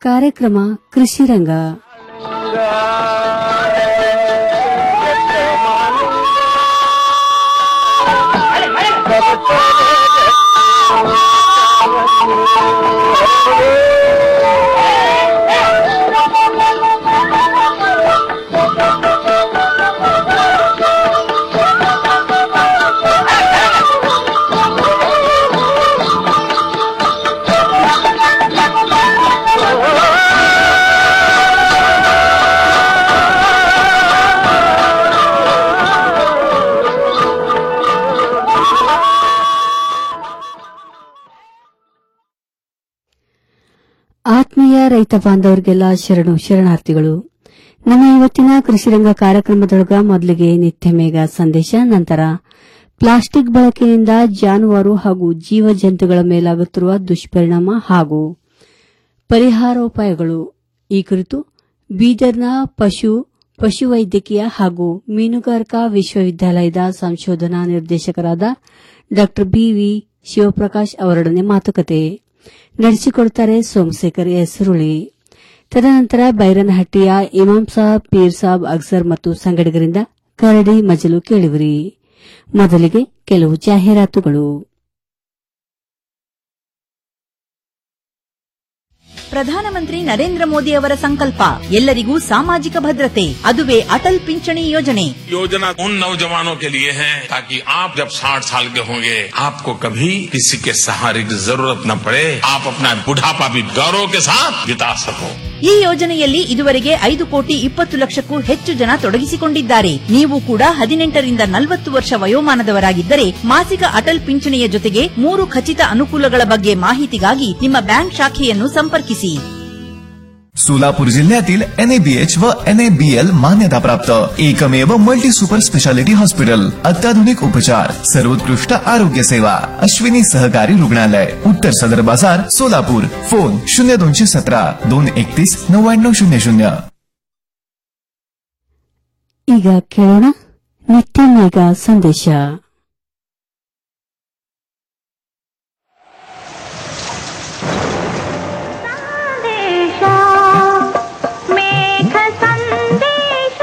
ಕಾರ್ಯಕ್ರಮ ಕೃಷಿ ರಂಗ ಆತ್ಮೀಯ ರೈತ ಬಾಂಧವರಿಗೆಲ್ಲ ಶರಣು ಶರಣಾರ್ಥಿಗಳು ನಮ್ಮ ಇವತ್ತಿನ ಕೃಷಿರಂಗ ಕಾರ್ಯಕ್ರಮದೊಳಗ ಮೊದಲಿಗೆ ನಿತ್ಯ ಮೇಘ ಸಂದೇಶ ನಂತರ ಪ್ಲಾಸ್ಟಿಕ್ ಬಳಕೆಯಿಂದ ಜಾನುವಾರು ಹಾಗೂ ಜೀವ ಜಂತುಗಳ ಮೇಲಾಗುತ್ತಿರುವ ದುಷ್ಪರಿಣಾಮ ಹಾಗೂ ಪರಿಹಾರೋಪಾಯಗಳು ಈ ಕುರಿತು ಬೀದರ್ನ ಪಶು ಪಶುವೈದ್ಯಕೀಯ ಹಾಗೂ ಮೀನುಗಾರಿಕಾ ವಿಶ್ವವಿದ್ಯಾಲಯದ ಸಂಶೋಧನಾ ನಿರ್ದೇಶಕರಾದ ಡಾ ಬಿವಿ ಶಿವಪ್ರಕಾಶ್ ಅವರೊಡನೆ ಮಾತುಕತೆ ನಡೆಸಿಕೊಡುತ್ತಾರೆ ಸೋಮಶೇಖರ್ ಎಸ್ ಸುರುಳಿ ತದನಂತರ ಬೈರನಹಟ್ಟಿಯ ಇಮಾಂ ಸಾಬ್ ಪೀರ್ ಸಾಬ್ ಅಕ್ಸರ್ ಮತ್ತು ಸಂಗಡಿಗರಿಂದ ಕರಡಿ ಮಜಲು ಕೇಳುವಿರಿ ಮೊದಲಿಗೆ ಕೆಲವು ಜಾಹೀರಾತುಗಳು ಪ್ರಧಾನಮಂತ್ರಿ ನರೇಂದ್ರ ಮೋದಿ ಅವರ ಸಂಕಲ್ಪ ಎಲ್ಲರಿಗೂ ಸಾಮಾಜಿಕ ಭದ್ರತೆ ಅದುವೇ ಅಟಲ್ ಪಿಂಚಣಿ ಯೋಜನೆ योजना उन नौजवानों के लिए है ताकि आप जब 60 साल के होंगे आपको कभी किसी के सहारे की जरूरत न पड़े आप अपना बुढ़ापा भी गौरव के साथ बिता सको ಈ ಯೋಜನೆಯಲ್ಲಿ ಇದುವರೆಗೆ ಐದು ಕೋಟಿ ಇಪ್ಪತ್ತು ಲಕ್ಷಕ್ಕೂ ಹೆಚ್ಚು ಜನ ತೊಡಗಿಸಿಕೊಂಡಿದ್ದಾರೆ ನೀವು ಕೂಡ ಹದಿನೆಂಟರಿಂದ ನಲವತ್ತು ವರ್ಷ ವಯೋಮಾನದವರಾಗಿದ್ದರೆ ಮಾಸಿಕ ಅಟಲ್ ಪಿಂಚಣಿಯ ಜೊತೆಗೆ ಮೂರು ಖಚಿತ ಅನುಕೂಲಗಳ ಬಗ್ಗೆ ಮಾಹಿತಿಗಾಗಿ ನಿಮ್ಮ ಬ್ಯಾಂಕ್ ಶಾಖೆಯನ್ನು ಸಂಪರ್ಕಿಸಿ सोलापूर जिल्ह्यातील एनएबीएच व एनएबीएल मान्यताप्राप्त एकमेव मल्टी सुपर स्पेशालिटी हॉस्पिटल अत्याधुनिक उपचार सर्वोत्कृष्ट आरोग्य सेवा अश्विनी सहकारी रुग्णालय उत्तर सदर बाजार सोलापूर फोन शून्य दोनशे सतरा दोन एकतीस नव्याण्णव शून्य शून्य ಈಗ ಕೇಳೋಣ ನಿತ್ಯ ಮೇಘ ಸಂದೇಶ ಸಂದೇಶ ಮೇಘ ಸಂದೇಶ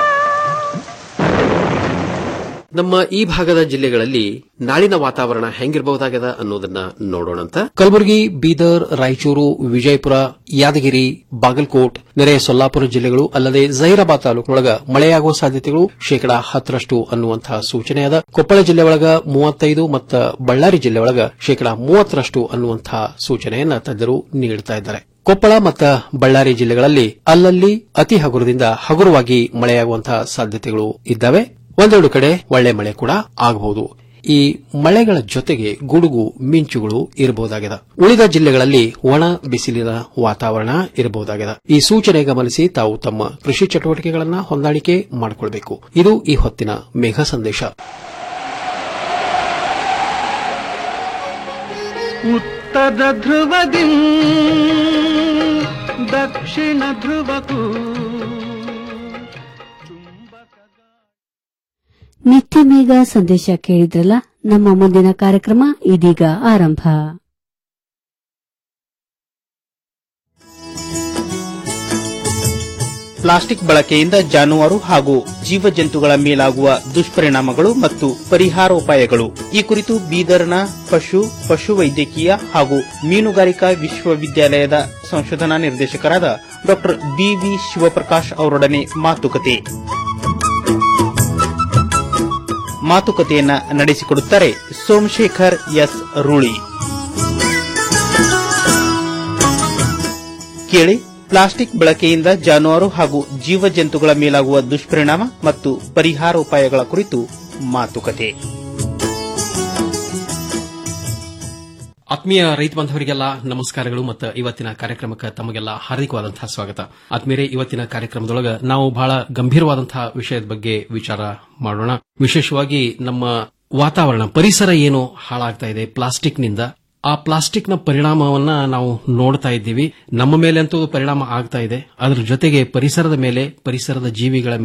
ನಮ್ಮ ಈ ಭಾಗದ ಜಿಲ್ಲೆಗಳಲ್ಲಿ ನಾಳಿನ ವಾತಾವರಣ ಹೆಂಗಿರಬಹುದಾಗದ ಅನ್ನೋದನ್ನ ನೋಡೋಣಂತ ಕಲಬುರಗಿ ಬೀದರ್ ರಾಯಚೂರು ವಿಜಯಪುರ ಯಾದಗಿರಿ ಬಾಗಲಕೋಟ್ ನೆರೆಯ ಸೊಲ್ಲಾಪುರ ಜಿಲ್ಲೆಗಳು ಅಲ್ಲದೆ ಜಹೀರಾಬಾದ್ ತಾಲೂಕಿನೊಳಗ ಮಳೆಯಾಗುವ ಸಾಧ್ಯತೆಗಳು ಶೇಕಡಾ ಹತ್ತರಷ್ಟು ಅನ್ನುವಂತಹ ಸೂಚನೆ ಅದ ಕೊಪ್ಪಳ ಜಿಲ್ಲೆ ಒಳಗ ಮೂವತ್ತೈದು ಮತ್ತು ಬಳ್ಳಾರಿ ಜಿಲ್ಲೆ ಒಳಗ ಶೇಕಡಾ ಮೂವತ್ತರಷ್ಟು ಅನ್ನುವಂತಹ ಸೂಚನೆಯನ್ನ ತಜ್ಞರು ನೀಡುತ್ತಾ ಇದ್ದಾರೆ ಕೊಪ್ಪಳ ಮತ್ತು ಬಳ್ಳಾರಿ ಜಿಲ್ಲೆಗಳಲ್ಲಿ ಅಲ್ಲಲ್ಲಿ ಅತಿ ಹಗುರದಿಂದ ಹಗುರವಾಗಿ ಮಳೆಯಾಗುವಂತಹ ಸಾಧ್ಯತೆಗಳು ಇದ್ದಾವೆ ಒಂದೆರಡು ಕಡೆ ಒಳ್ಳೆ ಮಳೆ ಕೂಡ ಆಗಬಹುದು ಈ ಮಳೆಗಳ ಜೊತೆಗೆ ಗುಡುಗು ಮಿಂಚುಗಳು ಇರಬಹುದಾಗಿದೆ ಉಳಿದ ಜಿಲ್ಲೆಗಳಲ್ಲಿ ಒಣ ಬಿಸಿಲಿನ ವಾತಾವರಣ ಇರಬಹುದಾಗಿದೆ ಈ ಸೂಚನೆ ಗಮನಿಸಿ ತಾವು ತಮ್ಮ ಕೃಷಿ ಚಟುವಟಿಕೆಗಳನ್ನು ಹೊಂದಾಣಿಕೆ ಮಾಡಿಕೊಳ್ಬೇಕು ಇದು ಈ ಹೊತ್ತಿನ ಮೇಘ ಸಂದೇಶ ಉತ್ತರ ಧ್ರುವದಿ ದಕ್ಷಿಣ ಧ್ರುವಕ್ಕೂ ನಿತ್ಯ ಮೇಘ ಸಂದೇಶ ಕೇಳಿದ್ರಲ್ಲ ನಮ್ಮ ಮುಂದಿನ ಕಾರ್ಯಕ್ರಮ ಇದೀಗ ಆರಂಭ ಪ್ಲಾಸ್ಟಿಕ್ ಬಳಕೆಯಿಂದ ಜಾನುವಾರು ಹಾಗೂ ಜೀವಜಂತುಗಳ ಮೇಲಾಗುವ ದುಷ್ಪರಿಣಾಮಗಳು ಮತ್ತು ಪರಿಹಾರೋಪಾಯಗಳು ಈ ಕುರಿತು ಬೀದರ್ನ ಪಶು ಪಶುವೈದ್ಯಕೀಯ ಹಾಗೂ ಮೀನುಗಾರಿಕಾ ವಿಶ್ವವಿದ್ಯಾಲಯದ ಸಂಶೋಧನಾ ನಿರ್ದೇಶಕರಾದ ಡಾ ಬಿವಿ ಶಿವಪ್ರಕಾಶ್ ಅವರೊಡನೆ ಮಾತುಕತೆ ಮಾತುಕತೆಯನ್ನ ನಡೆಸಿಕೊಡುತ್ತಾರೆ ಸೋಮಶೇಖರ್ ಎಸ್ ರೂಳಿ ಕೇಳಿ ಪ್ಲಾಸ್ಟಿಕ್ ಬಳಕೆಯಿಂದ ಜಾನುವಾರು ಹಾಗೂ ಜೀವಜಂತುಗಳ ಮೇಲಾಗುವ ದುಷ್ಪರಿಣಾಮ ಮತ್ತು ಪರಿಹಾರೋಪಾಯಗಳ ಕುರಿತು ಮಾತುಕತೆ ಆತ್ಮೀಯ ರೈತ ಬಾಂಧವರಿಗೆಲ್ಲ ನಮಸ್ಕಾರಗಳು ಮತ್ತು ಇವತ್ತಿನ ಕಾರ್ಯಕ್ರಮಕ್ಕೆ ತಮಗೆಲ್ಲ ಹಾರ್ದಿಕವಾದಂತಹ ಸ್ವಾಗತ ಆತ್ಮೀಯರೇ ಇವತ್ತಿನ ಕಾರ್ಯಕ್ರಮದೊಳಗ ನಾವು ಬಹಳ ಗಂಭೀರವಾದಂತಹ ವಿಷಯದ ಬಗ್ಗೆ ವಿಚಾರ ಮಾಡೋಣ ವಿಶೇಷವಾಗಿ ನಮ್ಮ ವಾತಾವರಣ ಪರಿಸರ ಏನು ಹಾಳಾಗ್ತಾ ಇದೆ ಪ್ಲಾಸ್ಟಿಕ್ನಿಂದ ಆ ಪ್ಲಾಸ್ಟಿಕ್ನ ಪರಿಣಾಮವನ್ನ ನಾವು ನೋಡ್ತಾ ಇದ್ದೀವಿ ನಮ್ಮ ಮೇಲೆ ಅಂತೂ ಪರಿಣಾಮ ಆಗ್ತಾ ಇದೆ ಅದರ ಜೊತೆಗೆ ಪರಿಸರದ ಮೇಲೆ ಪರಿಸರದ ಜೀವಿಗಳ ಮೇಲೆ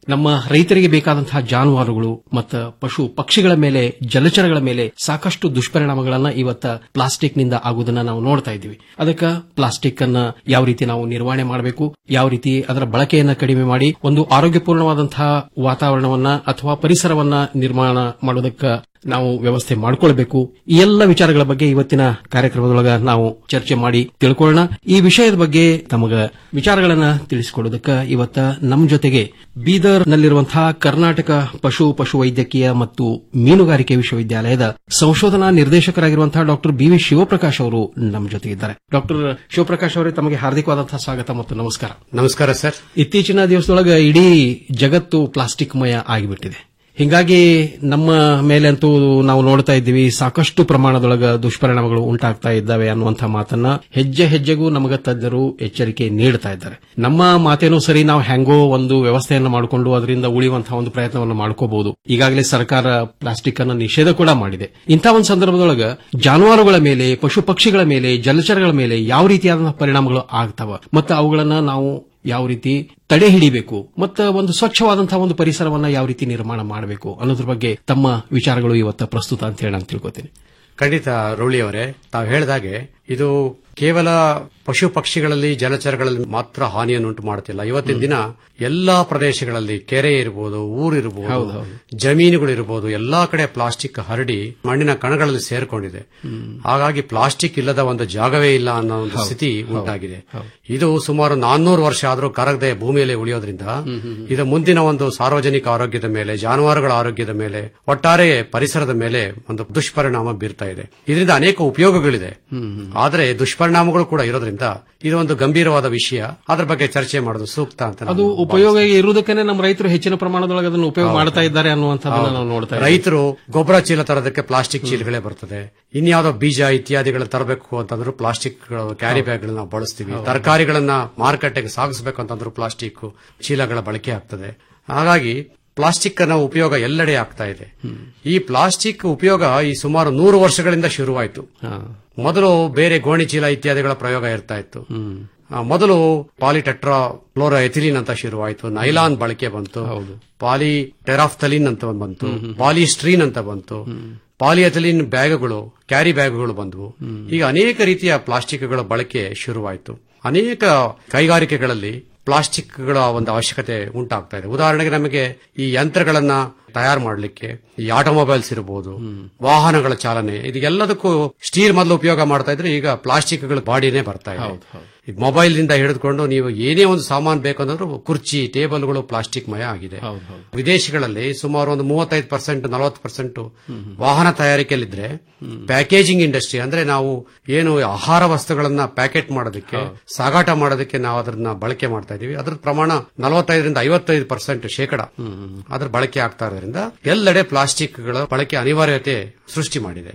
ನಮ್ಮ ರೈತರಿಗೆ ಬೇಕಾದಂತಹ ಜಾನುವಾರುಗಳು ಮತ್ತು ಪಶು ಪಕ್ಷಿಗಳ ಮೇಲೆ ಜಲಚರಗಳ ಮೇಲೆ ಸಾಕಷ್ಟು ದುಷ್ಪರಿಣಾಮಗಳನ್ನ ಇವತ್ತ ಪ್ಲಾಸ್ಟಿಕ್ ನಿಂದ ಆಗುವುದನ್ನ ನಾವು ನೋಡ್ತಾ ಇದ್ದೀವಿ ಅದಕ್ಕೆ ಪ್ಲಾಸ್ಟಿಕ್ ಅನ್ನ ಯಾವ ರೀತಿ ನಾವು ನಿರ್ವಹಣೆ ಮಾಡಬೇಕು ಯಾವ ರೀತಿ ಅದರ ಬಳಕೆಯನ್ನ ಕಡಿಮೆ ಮಾಡಿ ಒಂದು ಆರೋಗ್ಯಪೂರ್ಣವಾದಂತಹ ವಾತಾವರಣವನ್ನ ಅಥವಾ ಪರಿಸರವನ್ನ ನಿರ್ಮಾಣ ಮಾಡೋದಕ್ಕೆ ನಾವು ವ್ಯವಸ್ಥೆ ಮಾಡಿಕೊಳ್ಬೇಕು ಈ ಎಲ್ಲ ವಿಚಾರಗಳ ಬಗ್ಗೆ ಇವತ್ತಿನ ಕಾರ್ಯಕ್ರಮದೊಳಗ ನಾವು ಚರ್ಚೆ ಮಾಡಿ ತಿಳ್ಕೊಳ್ಳೋಣ ಈ ವಿಷಯದ ಬಗ್ಗೆ ತಮಗ ವಿಚಾರಗಳನ್ನ ತಿಳಿಸಿಕೊಡೋದಕ್ಕೆ ಇವತ್ತ ನಮ್ಮ ಜೊತೆಗೆ ಬೀದರ್ ನಲ್ಲಿರುವಂತಹ ಕರ್ನಾಟಕ ಪಶು ಪಶು ವೈದ್ಯಕೀಯ ಮತ್ತು ಮೀನುಗಾರಿಕೆ ವಿಶ್ವವಿದ್ಯಾಲಯದ ಸಂಶೋಧನಾ ನಿರ್ದೇಶಕರಾಗಿರುವಂತಹ ಡಾಕ್ಟರ್ ಬಿ ವಿ ಶಿವಪ್ರಕಾಶ್ ಅವರು ನಮ್ಮ ಜೊತೆ ಇದ್ದಾರೆ ಡಾಕ್ಟರ್ ಶಿವಪ್ರಕಾಶ್ ಅವರೇ ತಮಗೆ ಹಾರ್ದಿಕವಾದಂತಹ ಸ್ವಾಗತ ಮತ್ತು ನಮಸ್ಕಾರ ನಮಸ್ಕಾರ ಸರ್ ಇತ್ತೀಚಿನ ದಿವಸದೊಳಗೆ ಇಡೀ ಜಗತ್ತು ಪ್ಲಾಸ್ಟಿಕ್ ಮಯ ಆಗಿಬಿಟ್ಟಿದೆ ಹಿಂಗಾಗಿ ನಮ್ಮ ಮೇಲಂತೂ ನಾವು ನೋಡ್ತಾ ಇದ್ದೀವಿ ಸಾಕಷ್ಟು ಪ್ರಮಾಣದೊಳಗ ದುಷ್ಪರಿಣಾಮಗಳು ಉಂಟಾಗ್ತಾ ಇದ್ದಾವೆ ಅನ್ನುವಂಥ ಮಾತನ್ನ ಹೆಜ್ಜೆ ಹೆಜ್ಜೆಗೂ ನಮಗ ತಜ್ಞರು ಎಚ್ಚರಿಕೆ ನೀಡ್ತಾ ಇದ್ದಾರೆ ನಮ್ಮ ಮಾತೇನೂ ಸರಿ ನಾವು ಹೆಂಗೋ ಒಂದು ವ್ಯವಸ್ಥೆಯನ್ನು ಮಾಡಿಕೊಂಡು ಅದರಿಂದ ಉಳಿಯುವಂತಹ ಒಂದು ಪ್ರಯತ್ನವನ್ನು ಮಾಡ್ಕೋಬಹುದು ಈಗಾಗಲೇ ಸರ್ಕಾರ ಪ್ಲಾಸ್ಟಿಕ್ ಅನ್ನು ನಿಷೇಧ ಕೂಡ ಮಾಡಿದೆ ಇಂಥ ಒಂದು ಸಂದರ್ಭದೊಳಗ ಜಾನುವಾರುಗಳ ಮೇಲೆ ಪಶು ಪಕ್ಷಿಗಳ ಮೇಲೆ ಜಲಚರಗಳ ಮೇಲೆ ಯಾವ ರೀತಿಯಾದಂತಹ ಪರಿಣಾಮಗಳು ಆಗ್ತಾವ ಮತ್ತು ಅವುಗಳನ್ನ ನಾವು ಯಾವ ರೀತಿ ತಡೆ ಹಿಡಿಬೇಕು ಮತ್ತು ಒಂದು ಸ್ವಚ್ಛವಾದಂತಹ ಒಂದು ಪರಿಸರವನ್ನ ಯಾವ ರೀತಿ ನಿರ್ಮಾಣ ಮಾಡಬೇಕು ಅನ್ನೋದ್ರ ಬಗ್ಗೆ ತಮ್ಮ ವಿಚಾರಗಳು ಇವತ್ತ ಪ್ರಸ್ತುತ ಅಂತ ಹೇಳಿ ನಾನು ತಿಳ್ಕೊತೀನಿ ಖಂಡಿತ ರೌಳಿ ಅವರೇ ತಾವು ಹೇಳಿದಾಗೆ ಇದು ಕೇವಲ ಪಶು ಪಕ್ಷಿಗಳಲ್ಲಿ ಜಲಚರಗಳಲ್ಲಿ ಮಾತ್ರ ಹಾನಿಯನ್ನುಂಟು ಮಾಡುತ್ತಿಲ್ಲ ಇವತ್ತಿನ ದಿನ ಎಲ್ಲಾ ಪ್ರದೇಶಗಳಲ್ಲಿ ಕೆರೆ ಇರಬಹುದು ಊರಿರಬಹುದು ಜಮೀನುಗಳು ಇರಬಹುದು ಎಲ್ಲಾ ಕಡೆ ಪ್ಲಾಸ್ಟಿಕ್ ಹರಡಿ ಮಣ್ಣಿನ ಕಣಗಳಲ್ಲಿ ಸೇರ್ಕೊಂಡಿದೆ ಹಾಗಾಗಿ ಪ್ಲಾಸ್ಟಿಕ್ ಇಲ್ಲದ ಒಂದು ಜಾಗವೇ ಇಲ್ಲ ಅನ್ನೋ ಒಂದು ಸ್ಥಿತಿ ಉಂಟಾಗಿದೆ ಇದು ಸುಮಾರು ನಾನ್ನೂರು ವರ್ಷ ಆದರೂ ಕರಗದೆ ಭೂಮಿಯಲ್ಲಿ ಉಳಿಯೋದ್ರಿಂದ ಇದು ಮುಂದಿನ ಒಂದು ಸಾರ್ವಜನಿಕ ಆರೋಗ್ಯದ ಮೇಲೆ ಜಾನುವಾರುಗಳ ಆರೋಗ್ಯದ ಮೇಲೆ ಒಟ್ಟಾರೆ ಪರಿಸರದ ಮೇಲೆ ಒಂದು ದುಷ್ಪರಿಣಾಮ ಬೀರ್ತಾ ಇದೆ ಇದರಿಂದ ಅನೇಕ ಉಪಯೋಗಗಳಿದೆ ಆದರೆ ದುಷ್ಪರಿಣಾಮಗಳು ಕೂಡ ಇರೋದ್ರಿಂದ ಇದು ಒಂದು ಗಂಭೀರವಾದ ವಿಷಯ ಅದರ ಬಗ್ಗೆ ಚರ್ಚೆ ಮಾಡೋದು ಸೂಕ್ತ ಅಂತ ನಾನು ಅದು ಉಪಯೋಗ ಇರುವುದಕ್ಕೇ ನಮ್ಮ ರೈತರು ಹೆಚ್ಚಿನ ಪ್ರಮಾಣದೊಳಗೆ ಅದನ್ನು ಉಪಯೋಗ ಮಾಡ್ತಾ ಇದ್ದಾರೆ ಅನ್ನುವಂಥದ್ದನ್ನ ನಾವು ನೋಡ್ತಾ ಇದ್ದೀವಿ ರೈತರು ಗೊಬ್ಬರ ಚೀಲ ತರೋದಕ್ಕೆ ಪ್ಲಾಸ್ಟಿಕ್ ಚೀಲಗಳೇ ಬರ್ತದೆ ಇನ್ಯಾವುದೋ ಬೀಜ ಇತ್ಯಾದಿಗಳನ್ನ ತರಬೇಕು ಅಂತಂದ್ರೂ ಪ್ಲಾಸ್ಟಿಕ್ ಕ್ಯಾರಿ ಬ್ಯಾಗ್ ಗಳನ್ನ ಬಳಸ್ತೀವಿ ತರಕಾರಿಗಳನ್ನ ಮಾರುಕಟ್ಟೆಗೆ ಸಾಗಿಸಬೇಕು ಅಂತಂದ್ರೂ ಪ್ಲಾಸ್ಟಿಕ್ ಚೀಲಗಳ ಬಳಕೆ ಆಗ್ತದೆ ಹಾಗಾಗಿ ಪ್ಲಾಸ್ಟಿಕ್ ನ ಉಪಯೋಗ ಎಲ್ಲೆಡೆ ಆಗ್ತಾ ಇದೆ ಈ ಪ್ಲಾಸ್ಟಿಕ್ ಉಪಯೋಗ ಈ ಸುಮಾರು ನೂರು ವರ್ಷಗಳಿಂದ ಶುರುವಾಯಿತು ಮೊದಲು ಬೇರೆ ಗೋಣಿ ಚೀಲ ಇತ್ಯಾದಿಗಳ ಪ್ರಯೋಗ ಇರ್ತಾ ಇತ್ತು ಆ, ಮೊದಲು ಪಾಲಿಟೆಟ್ರಾ ಫ್ಲೋರಾ ಎಥಿಲಿನ್ ಅಂತ ಶುರುವಾಯಿತು ನೈಲಾನ್ ಬಳಕೆ ಬಂತು ಪಾಲಿ ಟೆರಾಫ್ಥಲಿನ್ ಅಂತ ಒಂದ್ ಬಂತು ಪಾಲಿಸ್ಟ್ರೀನ್ ಅಂತ ಬಂತು ಪಾಲಿಎಥಲಿನ್ ಬ್ಯಾಗ್ಗಳು ಕ್ಯಾರಿ ಬ್ಯಾಗ್ಗಳು ಬಂದವು ಈಗ ಅನೇಕ ರೀತಿಯ ಪ್ಲಾಸ್ಟಿಕ್ಗಳ ಬಳಕೆ ಶುರುವಾಯಿತು ಅನೇಕ ಕೈಗಾರಿಕೆಗಳಲ್ಲಿ ಪ್ಲಾಸ್ಟಿಕ್ಗಳ ಒಂದು ಅವಶ್ಯಕತೆ ಉಂಟಾಗ್ತಾ ಇದೆ ಉದಾಹರಣೆಗೆ ನಮಗೆ ಈ ಯಂತ್ರಗಳನ್ನ ತಯಾರು ಮಾಡಲಿಕ್ಕೆ ಈ ಆಟೋಮೊಬೈಲ್ಸ್ ಇರಬಹುದು ವಾಹನಗಳ ಚಾಲನೆ ಇದು ಎಲ್ಲದಕ್ಕೂ ಸ್ಟೀಲ್ ಮೊದಲು ಉಪಯೋಗ ಮಾಡ್ತಾ ಇದ್ರೆ ಈಗ ಪ್ಲಾಸ್ಟಿಕ್ಗಳ ಬಾಡಿನೇ ಬರ್ತಾ ಇದೆ ಈಗ ಮೊಬೈಲ್ ನಿಂದ ಹಿಡಿದುಕೊಂಡು ನೀವು ಏನೇ ಒಂದು ಸಾಮಾನು ಬೇಕಂದ್ರೂ ಕುರ್ಚಿ ಟೇಬಲ್ಗಳು ಪ್ಲಾಸ್ಟಿಕ್ ಮಯ ಆಗಿದೆ ವಿದೇಶಗಳಲ್ಲಿ ಸುಮಾರು ಒಂದು ಮೂವತ್ತೈದು ಪರ್ಸೆಂಟ್ ನಲವತ್ತು ಪರ್ಸೆಂಟ್ ವಾಹನ ತಯಾರಿಕೆಯಲ್ಲಿದ್ರೆ ಪ್ಯಾಕೇಜಿಂಗ್ ಇಂಡಸ್ಟ್ರಿ ಅಂದ್ರೆ ನಾವು ಏನು ಆಹಾರ ವಸ್ತುಗಳನ್ನ ಪ್ಯಾಕೆಟ್ ಮಾಡೋದಕ್ಕೆ ಸಾಗಾಟ ಮಾಡೋದಕ್ಕೆ ನಾವು ಅದನ್ನ ಬಳಕೆ ಮಾಡ್ತಾ ಇದೀವಿ ಅದ್ರ ಪ್ರಮಾಣ ನಲವತ್ತೈದರಿಂದ ಐವತ್ತೈದು ಪರ್ಸೆಂಟ್ ಶೇಕಡ ಅದ್ರ ಬಳಕೆ ಆಗ್ತಾ ಇರೋದ್ರಿಂದ ಎಲ್ಲೆಡೆ ಪ್ಲಾಸ್ಟಿಕ್ಗಳ ಬಳಕೆ ಅನಿವಾರ್ಯತೆ ಸೃಷ್ಟಿ ಮಾಡಿದೆ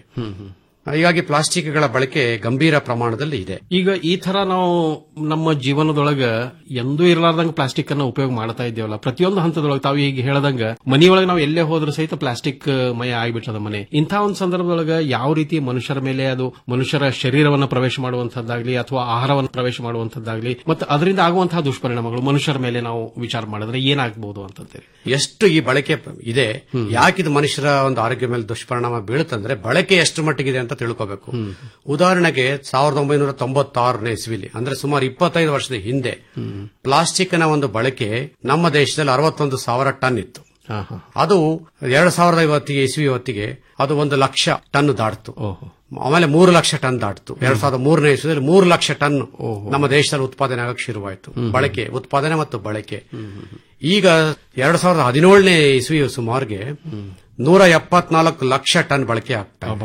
ಹೀಗಾಗಿ ಪ್ಲಾಸ್ಟಿಕ್ಗಳ ಬಳಕೆ ಗಂಭೀರ ಪ್ರಮಾಣದಲ್ಲಿ ಇದೆ ಈಗ ಈ ತರ ನಾವು ನಮ್ಮ ಜೀವನದೊಳಗ ಎಂದೂ ಇರಲಾರ್ದಂಗ ಪ್ಲಾಸ್ಟಿಕ್ ಅನ್ನ ಉಪಯೋಗ ಮಾಡ್ತಾ ಇದ್ದೇವಲ್ಲ ಪ್ರತಿಯೊಂದು ಹಂತದೊಳಗೆ ತಾವು ಈಗ ಹೇಳದಂಗ ಮನೆಯೊಳಗೆ ನಾವು ಎಲ್ಲೇ ಹೋದ್ರೂ ಸಹಿತ ಪ್ಲಾಸ್ಟಿಕ್ ಮಯ ಆಗಿಬಿಟ್ಟದ ಮನೆ ಇಂಥ ಒಂದು ಸಂದರ್ಭದೊಳಗ ಯಾವ ರೀತಿ ಮನುಷ್ಯರ ಮೇಲೆ ಅದು ಮನುಷ್ಯರ ಶರೀರವನ್ನು ಪ್ರವೇಶ ಮಾಡುವಂತದ್ದಾಗ್ಲಿ ಅಥವಾ ಆಹಾರವನ್ನು ಪ್ರವೇಶ ಮಾಡುವಂತದ್ದಾಗ್ಲಿ ಮತ್ತು ಅದರಿಂದ ಆಗುವಂತಹ ದುಷ್ಪರಿಣಾಮಗಳು ಮನುಷ್ಯರ ಮೇಲೆ ನಾವು ವಿಚಾರ ಮಾಡಿದ್ರೆ ಏನಾಗಬಹುದು ಅಂತಂತೇಳಿ ಎಷ್ಟು ಈ ಬಳಕೆ ಇದೆ ಯಾಕಿದು ಮನುಷ್ಯರ ಒಂದು ಆರೋಗ್ಯ ಮೇಲೆ ದುಷ್ಪರಿಣಾಮ ಬೀಳುತ್ತಂದ್ರೆ ಬಳಕೆ ಎಷ್ಟು ಮಟ್ಟಿಗಿದೆ ಅಂತ ತಿಳ್ಕೋಬೇಕು ಉದಾಹರಣೆಗೆ ಸಾವಿರದ ಒಂಬೈನೂರ ತೊಂಬತ್ತಾರನೇ ಇಸ್ವಿಲಿ ಅಂದ್ರೆ ಸುಮಾರು ಇಪ್ಪತ್ತೈದು ವರ್ಷದ ಹಿಂದೆ ಪ್ಲಾಸ್ಟಿಕ್ ನ ಒಂದು ಬಳಕೆ ನಮ್ಮ ದೇಶದಲ್ಲಿ ಅರವತ್ತೊಂದು ಸಾವಿರ ಟನ್ ಇತ್ತು ಅದು ಎರಡ್ ಸಾವಿರದ ಐವತ್ತಿಗೆ ಇಸ್ವಿ ಹೊತ್ತಿಗೆ ಅದು ಒಂದು ಲಕ್ಷ ಟನ್ ದಾಟ್ತು ಆಮೇಲೆ ಮೂರು ಲಕ್ಷ ಟನ್ ದಾಟ್ತು ಎರಡ್ ಸಾವಿರದ ಮೂರನೇ ಇಸ್ವಿಯಲ್ಲಿ ಮೂರು ಲಕ್ಷ ಟನ್ ನಮ್ಮ ದೇಶದಲ್ಲಿ ಉತ್ಪಾದನೆ ಆಗಕ್ಕೆ ಶುರುವಾಯಿತು ಬಳಕೆ ಉತ್ಪಾದನೆ ಮತ್ತು ಬಳಕೆ ಈಗ ಎರಡ್ ಸಾವಿರದ ಹದಿನೇಳನೇ ಇಸ್ವಿ ಸುಮಾರಿಗೆ ನೂರ ಎಪ್ಪತ್ನಾಲ್ಕು ಲಕ್ಷ ಟನ್ ಬಳಕೆ ಆಗ್ತಾ ಇದೆ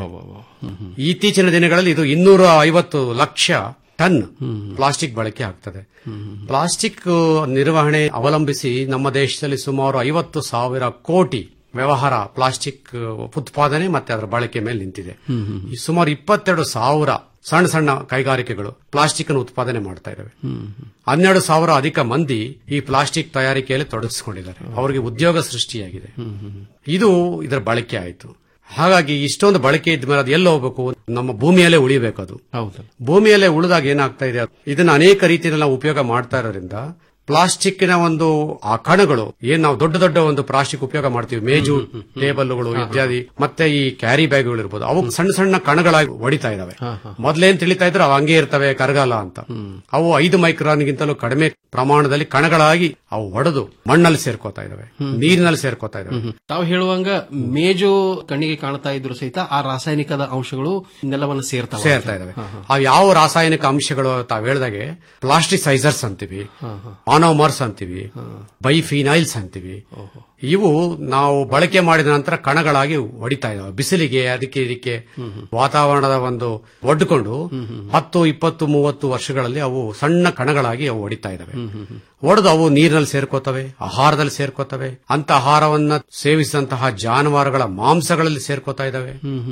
ಇತ್ತೀಚಿನ ದಿನಗಳಲ್ಲಿ ಇದು ಇನ್ನೂರ ಐವತ್ತು ಲಕ್ಷ ಟನ್ ಪ್ಲಾಸ್ಟಿಕ್ ಬಳಕೆ ಆಗ್ತದೆ ಪ್ಲಾಸ್ಟಿಕ್ ನಿರ್ವಹಣೆ ಅವಲಂಬಿಸಿ ನಮ್ಮ ದೇಶದಲ್ಲಿ ಸುಮಾರು ಐವತ್ತು ಸಾವಿರ ಕೋಟಿ ವ್ಯವಹಾರ ಪ್ಲಾಸ್ಟಿಕ್ ಉತ್ಪಾದನೆ ಮತ್ತೆ ಅದರ ಬಳಕೆ ಮೇಲೆ ನಿಂತಿದೆ ಈ ಸುಮಾರು ಇಪ್ಪತ್ತೆರಡು ಸಾವಿರ ಸಣ್ಣ ಸಣ್ಣ ಕೈಗಾರಿಕೆಗಳು ಪ್ಲಾಸ್ಟಿಕ್ ಅನ್ನು ಉತ್ಪಾದನೆ ಮಾಡ್ತಾ ಇದ್ದಾವೆ ಹನ್ನೆರಡು ಸಾವಿರ ಅಧಿಕ ಮಂದಿ ಈ ಪ್ಲಾಸ್ಟಿಕ್ ತಯಾರಿಕೆಯಲ್ಲಿ ತೊಡಗಿಸಿಕೊಂಡಿದ್ದಾರೆ ಅವರಿಗೆ ಉದ್ಯೋಗ ಸೃಷ್ಟಿಯಾಗಿದೆ ಇದು ಇದರ ಬಳಕೆ ಆಯಿತು ಹಾಗಾಗಿ ಇಷ್ಟೊಂದು ಬಳಕೆ ಇದ್ಮೇಲೆ ಅದು ಎಲ್ಲಿ ಹೋಗ್ಬೇಕು ನಮ್ಮ ಭೂಮಿಯಲ್ಲೇ ಉಳಿಬೇಕು ಅದು ಹೌದು ಭೂಮಿಯಲ್ಲೇ ಉಳಿದಾಗ ಏನಾಗ್ತಾ ಇದೆ ಇದನ್ನ ಅನೇಕ ರೀತಿಯಲ್ಲಿ ನಾವು ಉಪಯೋಗ ಮಾಡ್ತಾ ಇರೋದ್ರಿಂದ ಪ್ಲಾಸ್ಟಿಕ್ನ ಒಂದು ಆ ಕಣಗಳು ಏನ್ ನಾವು ದೊಡ್ಡ ದೊಡ್ಡ ಒಂದು ಪ್ಲಾಸ್ಟಿಕ್ ಉಪಯೋಗ ಮಾಡ್ತೀವಿ ಮೇಜು ಟೇಬಲ್ಗಳು ಇತ್ಯಾದಿ ಮತ್ತೆ ಈ ಕ್ಯಾರಿ ಬ್ಯಾಗ್ಗಳು ಇರ್ಬೋದು ಅವು ಸಣ್ಣ ಸಣ್ಣ ಕಣಗಳಾಗಿ ಹೊಡಿತಾ ಇದಾವೆ ಮೊದ್ಲೇನ್ ತಿಳಿತಾ ಇದ್ರು ಅವು ಹಂಗೆ ಇರ್ತವೆ ಕರಗಾಲ ಅಂತ ಅವು ಐದು ಮೈಕ್ರಾನ್ಗಿಂತಲೂ ಕಡಿಮೆ ಪ್ರಮಾಣದಲ್ಲಿ ಕಣಗಳಾಗಿ ಅವು ಒಡೆದು ಮಣ್ಣಲ್ಲಿ ಸೇರ್ಕೋತಾ ಇದಾವೆ ನೀರಿನಲ್ಲಿ ಸೇರ್ಕೋತಾ ಇದಾವೆ ತಾವು ಹೇಳುವಂಗ ಮೇಜು ಕಣ್ಣಿಗೆ ಕಾಣ್ತಾ ಇದ್ರು ಸಹಿತ ಆ ರಾಸಾಯನಿಕದ ಅಂಶಗಳು ನೆಲವನ್ನು ಸೇರ್ತಾವ ಸೇರ್ತಾ ಇದಾವೆ ಅವು ಯಾವ ರಾಸಾಯನಿಕ ಅಂಶಗಳು ತಾವ್ ಹೇಳ್ದಾಗೆ ಪ್ಲಾಸ್ಟಿಸೈಸರ್ಸ್ ಅಂತೀವಿ ಮಾನೋಮರ್ಸ್ ಅಂತೀವಿ ಬೈಫಿನೈಲ್ಸ್ ಅಂತೀವಿ ಇವು ನಾವು ಬಳಕೆ ಮಾಡಿದ ನಂತರ ಕಣಗಳಾಗಿ ಹೊಡಿತಾ ಇದಾವೆ ಬಿಸಿಲಿಗೆ ಅದಕ್ಕೆ ಇದಕ್ಕೆ ವಾತಾವರಣದ ಒಂದು ಒಡ್ಕೊಂಡು ಹತ್ತು ಇಪ್ಪತ್ತು ಮೂವತ್ತು ವರ್ಷಗಳಲ್ಲಿ ಅವು ಸಣ್ಣ ಕಣಗಳಾಗಿ ಅವು ಹೊಡಿತಾ ಇದಾವೆ ಒಡೆದು ಅವು ನೀರಿನಲ್ಲಿ ಸೇರ್ಕೋತವೆ ಆಹಾರದಲ್ಲಿ ಸೇರ್ಕೋತವೆ ಅಂತ ಆಹಾರವನ್ನ ಸೇವಿಸಿದಂತಹ ಜಾನುವಾರುಗಳ ಮಾಂಸಗಳಲ್ಲಿ ಸೇರ್ಕೋತಾ ಇದಾವೆ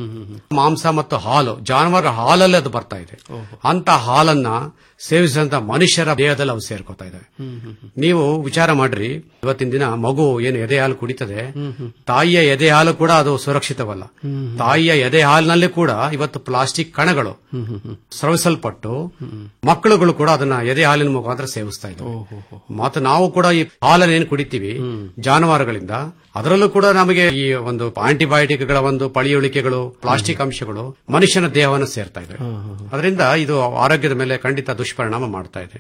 ಮಾಂಸ ಮತ್ತು ಹಾಲು ಜಾನುವಾರು ಹಾಲಲ್ಲಿ ಅದು ಬರ್ತಾ ಇದೆ ಅಂತ ಹಾಲನ್ನ ಸೇವಿಸಿದಂತ ಮನುಷ್ಯರ ದೇಹದಲ್ಲಿ ಅವು ಸೇರ್ಕೋತಾ ಇದಾವೆ ನೀವು ವಿಚಾರ ಮಾಡ್ರಿ ಇವತ್ತಿನ ದಿನ ಮಗು ಏನು ಎದೆ ಹಾಲು ಕುಡಿತದೆ ತಾಯಿಯ ಎದೆ ಹಾಲು ಕೂಡ ಅದು ಸುರಕ್ಷಿತವಲ್ಲ ತಾಯಿಯ ಎದೆ ಹಾಲಿನಲ್ಲಿ ಕೂಡ ಇವತ್ತು ಪ್ಲಾಸ್ಟಿಕ್ ಕಣಗಳು ಸ್ರವಿಸಲ್ಪಟ್ಟು ಮಕ್ಕಳುಗಳು ಕೂಡ ಅದನ್ನ ಎದೆ ಹಾಲಿನ ಮುಖಾಂತರ ಸೇವಿಸ್ತಾ ಇದ್ದಾರೆ ಮತ್ತು ನಾವು ಕೂಡ ಈ ಹಾಲನ್ನು ಏನು ಕುಡಿತೀವಿ ಜಾನುವಾರುಗಳಿಂದ ಅದರಲ್ಲೂ ಕೂಡ ನಮಗೆ ಈ ಒಂದು ಆಂಟಿಬಯೋಟಿಕ್ಗಳ ಒಂದು ಪಳಿಯುಳಿಕೆಗಳು ಪ್ಲಾಸ್ಟಿಕ್ ಅಂಶಗಳು ಮನುಷ್ಯನ ದೇಹವನ್ನು ಸೇರ್ತಾ ಇದೆ ಅದರಿಂದ ಇದು ಆರೋಗ್ಯದ ಮೇಲೆ ಖಂಡಿತ ದುಷ್ಪರಿಣಾಮ ಮಾಡ್ತಾ ಇದೆ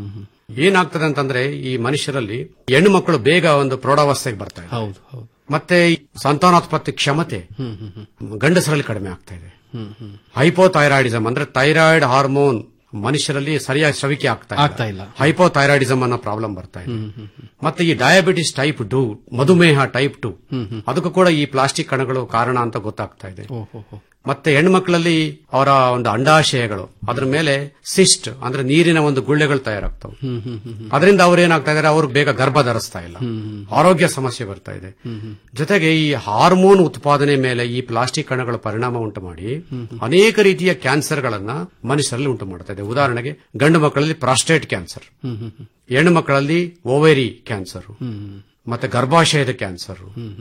ಏನಾಗ್ತದೆ ಅಂತಂದ್ರೆ ಈ ಮನುಷ್ಯರಲ್ಲಿ ಹೆಣ್ಣು ಮಕ್ಕಳು ಬೇಗ ಒಂದು ಪ್ರೌಢಾವಸ್ಥೆಗೆ ಬರ್ತಾ ಇದೆ ಹೌದು ಹೌದು ಮತ್ತೆ ಈ ಸಂತಾನೋತ್ಪತ್ತಿ ಕ್ಷಮತೆ ಗಂಡಸರಲ್ಲಿ ಕಡಿಮೆ ಆಗ್ತಾ ಇದೆ ಹೈಪೋಥೈರಾಯ್ಡಿಸಮ್ ಅಂದ್ರೆ ಥೈರಾಯ್ಡ್ ಹಾರ್ಮೋನ್ ಮನುಷ್ಯರಲ್ಲಿ ಸರಿಯಾಗಿ ಸ್ರವಿಕೆ ಆಗ್ತಾ ಆಗ್ತಾ ಇಲ್ಲ. ಹೈಪೋಥೈರಾಯ್ಡಿಸಮ್ ಅನ್ನೋ ಪ್ರಾಬ್ಲಮ್ ಬರ್ತಾ ಇದೆ ಮತ್ತೆ ಈ ಡಯಾಬಿಟಿಸ್ ಟೈಪ್ ಟು ಮಧುಮೇಹ ಟೈಪ್ ಟು ಅದಕ್ಕೂ ಕೂಡ ಈ ಪ್ಲಾಸ್ಟಿಕ್ ಕಣಗಳು ಕಾರಣ ಅಂತ ಗೊತ್ತಾಗ್ತಾ ಇದೆ ಮತ್ತೆ ಹೆಣ್ಮಕ್ಳಲ್ಲಿ ಅವರ ಒಂದು ಅಂಡಾಶಯಗಳು ಅದ್ರ ಮೇಲೆ ಸಿಸ್ಟ್ ಅಂದ್ರೆ ನೀರಿನ ಒಂದು ಗುಳ್ಳೆಗಳು ತಯಾರಾಗ್ತವೆ ಅದರಿಂದ ಅವ್ರು ಏನಾಗ್ತಾ ಇದಾರೆ ಅವ್ರು ಬೇಗ ಗರ್ಭ ಧರಿಸ್ತಾ ಇಲ್ಲ ಆರೋಗ್ಯ ಸಮಸ್ಯೆ ಬರ್ತಾ ಇದೆ ಜೊತೆಗೆ ಈ ಹಾರ್ಮೋನ್ ಉತ್ಪಾದನೆ ಮೇಲೆ ಈ ಪ್ಲಾಸ್ಟಿಕ್ ಕಣಗಳು ಪರಿಣಾಮ ಉಂಟು ಮಾಡಿ ಅನೇಕ ರೀತಿಯ ಕ್ಯಾನ್ಸರ್ಗಳನ್ನ ಮನುಷ್ಯರಲ್ಲಿ ಉಂಟು ಮಾಡ್ತಾ ಇದೆ ಉದಾಹರಣೆಗೆ ಗಂಡು ಮಕ್ಕಳಲ್ಲಿ ಪ್ರಾಸ್ಟೇಟ್ ಕ್ಯಾನ್ಸರ್ ಹೆಣ್ಣು ಮಕ್ಕಳಲ್ಲಿ ಓವೇರಿ ಕ್ಯಾನ್ಸರ್ ಮತ್ತೆ ಗರ್ಭಾಶಯದ ಕ್ಯಾನ್ಸರ್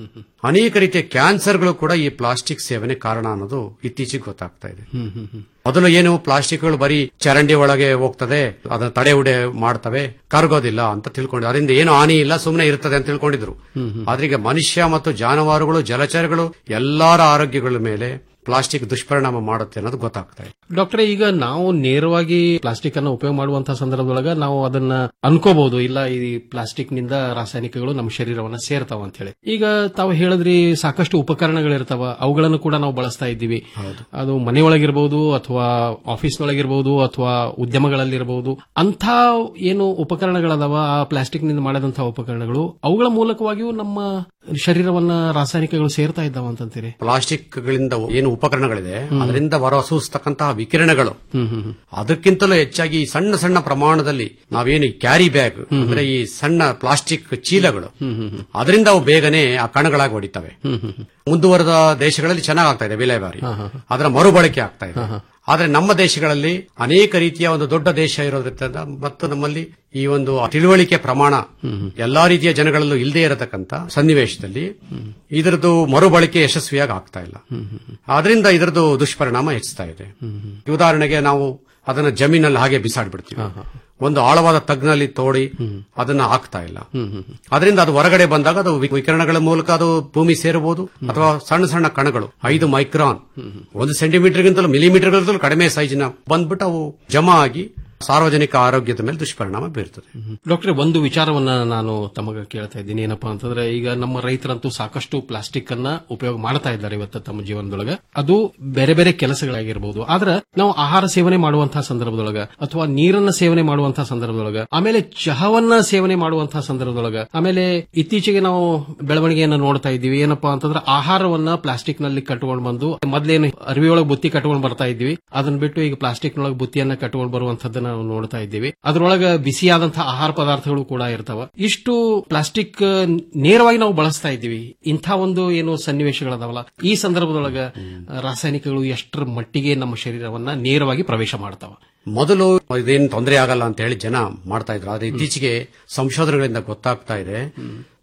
ಅನೇಕ ರೀತಿಯ ಕ್ಯಾನ್ಸರ್ಗಳು ಕೂಡ ಈ ಪ್ಲಾಸ್ಟಿಕ್ ಸೇವನೆ ಕಾರಣ ಅನ್ನೋದು ಇತ್ತೀಚೆಗೆ ಗೊತ್ತಾಗ್ತಾ ಇದೆ ಮೊದಲು ಏನು ಪ್ಲಾಸ್ಟಿಕ್ಗಳು ಬರೀ ಚರಂಡಿ ಒಳಗೆ ಹೋಗ್ತದೆ ಅದನ್ನ ತಡೆ ಉಡೆ ಮಾಡ್ತವೆ ಕರಗೋದಿಲ್ಲ ಅಂತ ತಿಳ್ಕೊಂಡು ಅದರಿಂದ ಏನು ಹಾನಿ ಇಲ್ಲ ಸುಮ್ಮನೆ ಇರ್ತದೆ ಅಂತ ತಿಳ್ಕೊಂಡಿದ್ರು ಆದ್ರೆ ಈಗ ಮನುಷ್ಯ ಮತ್ತು ಜಾನುವಾರುಗಳು ಜಲಚರಗಳು ಎಲ್ಲರ ಆರೋಗ್ಯಗಳ ಮೇಲೆ ಪ್ಲಾಸ್ಟಿಕ್ ದುಷ್ಪರಿಣಾಮ ಮಾಡುತ್ತೆ ಅನ್ನೋದು ಗೊತ್ತಾಗ್ತಾ ಇದೆ ಡಾಕ್ಟರ್ ಈಗ ನಾವು ನೇರವಾಗಿ ಪ್ಲಾಸ್ಟಿಕ್ ಅನ್ನ ಉಪಯೋಗ ಮಾಡುವಂತಹ ಸಂದರ್ಭದೊಳಗ ನಾವು ಅದನ್ನ ಅನ್ಕೋಬಹುದು ಇಲ್ಲ ಈ ಪ್ಲಾಸ್ಟಿಕ್ ನಿಂದ ರಾಸಾಯನಿಕಗಳು ನಮ್ಮ ಶರೀರವನ್ನ ಸೇರ್ತಾವ ಅಂತ ಹೇಳಿ ಈಗ ತಾವು ಹೇಳಿದ್ರಿ ಸಾಕಷ್ಟು ಉಪಕರಣಗಳಿರ್ತಾವ ಅವುಗಳನ್ನು ಕೂಡ ನಾವು ಬಳಸ್ತಾ ಇದ್ದೀವಿ ಅದು ಮನೆಯೊಳಗಿರ್ಬಹುದು ಅಥವಾ ಆಫೀಸ್ನೊಳಗಿರ್ಬಹುದು ಅಥವಾ ಉದ್ಯಮಗಳಲ್ಲಿರಬಹುದು ಅಂತ ಏನು ಉಪಕರಣಗಳದಾವ ಆ ಪ್ಲಾಸ್ಟಿಕ್ ನಿಂದ ಮಾಡಿದಂತಹ ಉಪಕರಣಗಳು ಅವುಗಳ ಮೂಲಕವಾಗಿಯೂ ನಮ್ಮ ಶರೀರವನ್ನ ರಾಸಾಯನಿಕಗಳು ಸೇರ್ತಾ ಇದ್ದಾವ ಅಂತಂತೀರಿ ಪ್ಲಾಸ್ಟಿಕ್ಗಳಿಂದ ಏನು ಉಪಕರಣಗಳಿದೆ ಅದರಿಂದ ಹೊರಸೂಸ್ತಕ್ಕಂತಹ ವಿಕಿರಣಗಳು ಅದಕ್ಕಿಂತಲೂ ಹೆಚ್ಚಾಗಿ ಈ ಸಣ್ಣ ಸಣ್ಣ ಪ್ರಮಾಣದಲ್ಲಿ ನಾವೇನು ಈ ಕ್ಯಾರಿ ಬ್ಯಾಗ್ ಅಂದ್ರೆ ಈ ಸಣ್ಣ ಪ್ಲಾಸ್ಟಿಕ್ ಚೀಲಗಳು ಅದರಿಂದ ಅವು ಬೇಗನೆ ಆ ಕಣಗಳಾಗಿ ಹೊಡಿತವೆ ಮುಂದುವರೆದ ದೇಶಗಳಲ್ಲಿ ಚೆನ್ನಾಗ್ ಆಗ್ತಾ ಇದೆ ವಿಲೇವಾರಿ ಅದರ ಮರುಬಳಕೆ ಆಗ್ತಾ ಇದೆ ಆದ್ರೆ ನಮ್ಮ ದೇಶಗಳಲ್ಲಿ ಅನೇಕ ರೀತಿಯ ಒಂದು ದೊಡ್ಡ ದೇಶ ಇರೋದ್ರಿಂದ ಮತ್ತು ನಮ್ಮಲ್ಲಿ ಈ ಒಂದು ತಿಳುವಳಿಕೆ ಪ್ರಮಾಣ ಎಲ್ಲಾ ರೀತಿಯ ಜನಗಳಲ್ಲೂ ಇಲ್ಲದೆ ಇರತಕ್ಕಂತ ಸನ್ನಿವೇಶದಲ್ಲಿ ಇದರದ್ದು ಮರುಬಳಕೆ ಯಶಸ್ವಿಯಾಗಿ ಆಗ್ತಾ ಇಲ್ಲ ಆದ್ರಿಂದ ಇದರದ್ದು ದುಷ್ಪರಿಣಾಮ ಹೆಚ್ಚುತ್ತಾ ಇದೆ ಉದಾಹರಣೆಗೆ ನಾವು ಅದನ್ನ ಜಮೀನಲ್ಲಿ ಹಾಗೆ ಬಿಸಾಡ್ಬಿಡ್ತೀವಿ ಒಂದು ಆಳವಾದ ತಗ್ನಲ್ಲಿ ತೋಡಿ ಅದನ್ನ ಹಾಕ್ತಾ ಇಲ್ಲ ಅದರಿಂದ ಅದು ಹೊರಗಡೆ ಬಂದಾಗ ಅದು ವಿ- ವಿಕಿರಣಗಳ ಮೂಲಕ ಅದು ಭೂಮಿ ಸೇರಬಹುದು ಅಥವಾ ಸಣ್ಣ ಸಣ್ಣ ಕಣಗಳು ಐದು ಮೈಕ್ರಾನ್ ಒಂದು ಸೆಂಟಿಮೀಟರ್ಗಿಂತಲೂ ಮಿಲಿಮೀಟರ್ಗಿಂತಲೂ ಕಡಿಮೆ ಸೈಜಿನ ಬಂದ್ಬಿಟ್ಟು ಅವು ಜಮಾ ಆಗಿ ಸಾರ್ವಜನಿಕ ಆರೋಗ್ಯದ ಮೇಲೆ ದುಷ್ಪರಿಣಾಮ ಬೀರ್ತದೆ ಡಾಕ್ಟರ್ ಒಂದು ವಿಚಾರವನ್ನ ನಾನು ತಮಗೆ ಕೇಳ್ತಾ ಇದ್ದೀನಿ ಏನಪ್ಪಾ ಅಂತಂದ್ರೆ ಈಗ ನಮ್ಮ ರೈತರಂತೂ ಸಾಕಷ್ಟು ಪ್ಲಾಸ್ಟಿಕ್ ಅನ್ನ ಉಪಯೋಗ ಮಾಡ್ತಾ ಇದ್ದಾರೆ ಇವತ್ತು ತಮ್ಮ ಜೀವನದೊಳಗ ಅದು ಬೇರೆ ಬೇರೆ ಕೆಲಸಗಳಾಗಿರ್ಬೋದು ಆದ್ರೆ ನಾವು ಆಹಾರ ಸೇವನೆ ಮಾಡುವಂತಹ ಸಂದರ್ಭದೊಳಗ ಅಥವಾ ನೀರನ್ನ ಸೇವನೆ ಮಾಡುವಂತಹ ಸಂದರ್ಭದೊಳಗ ಆಮೇಲೆ ಚಹವನ್ನ ಸೇವನೆ ಮಾಡುವಂತಹ ಸಂದರ್ಭದೊಳಗ ಆಮೇಲೆ ಇತ್ತೀಚೆಗೆ ನಾವು ಬೆಳವಣಿಗೆಯನ್ನ ನೋಡ್ತಾ ಇದ್ದೀವಿ ಏನಪ್ಪಾ ಅಂತಂದ್ರೆ ಆಹಾರವನ್ನ ಪ್ಲಾಸ್ಟಿಕ್ ನಲ್ಲಿ ಕಟ್ಕೊಂಡು ಬಂದು ಮೊದ್ಲೇನು ಅರಿವಿಯೊಳಗೆ ಬುತ್ತಿ ಕಟ್ಕೊಂಡು ಬರ್ತಾ ಇದ್ವಿ ಅದನ್ನ ಬಿಟ್ಟು ಈಗ ಪ್ಲಾಸ್ಟಿಕ್ ನೊಳಗೆ ಬುತ್ತಿಯನ್ನ ಕಟ್ಕೊಂಡು ಬರುವಂತದ್ದನ್ನ ನಾವು ನೋಡ್ತಾ ಇದ್ದೀವಿ ಅದ್ರೊಳಗ ಬಿಸಿಯಾದಂತಹ ಆಹಾರ ಪದಾರ್ಥಗಳು ಕೂಡ ಇರ್ತಾವ ಇಷ್ಟು ಪ್ಲಾಸ್ಟಿಕ್ ನೇರವಾಗಿ ನಾವು ಬಳಸ್ತಾ ಇದ್ದೀವಿ ಇಂಥ ಒಂದು ಏನು ಸನ್ನಿವೇಶಗಳದಾವಲ್ಲ ಈ ಸಂದರ್ಭದೊಳಗ ರಾಸಾಯನಿಕಗಳು ಎಷ್ಟರ ಮಟ್ಟಿಗೆ ನಮ್ಮ ಶರೀರವನ್ನ ನೇರವಾಗಿ ಪ್ರವೇಶ ಮಾಡ್ತಾವ ಮೊದಲು ಇದೇನು ತೊಂದರೆ ಆಗಲ್ಲ ಅಂತ ಹೇಳಿ ಜನ ಮಾಡ್ತಾ ಇದ್ರು ಆದ್ರೆ ಇತ್ತೀಚೆಗೆ ಸಂಶೋಧನೆಗಳಿಂದ ಗೊತ್ತಾಗ್ತಾ ಇದೆ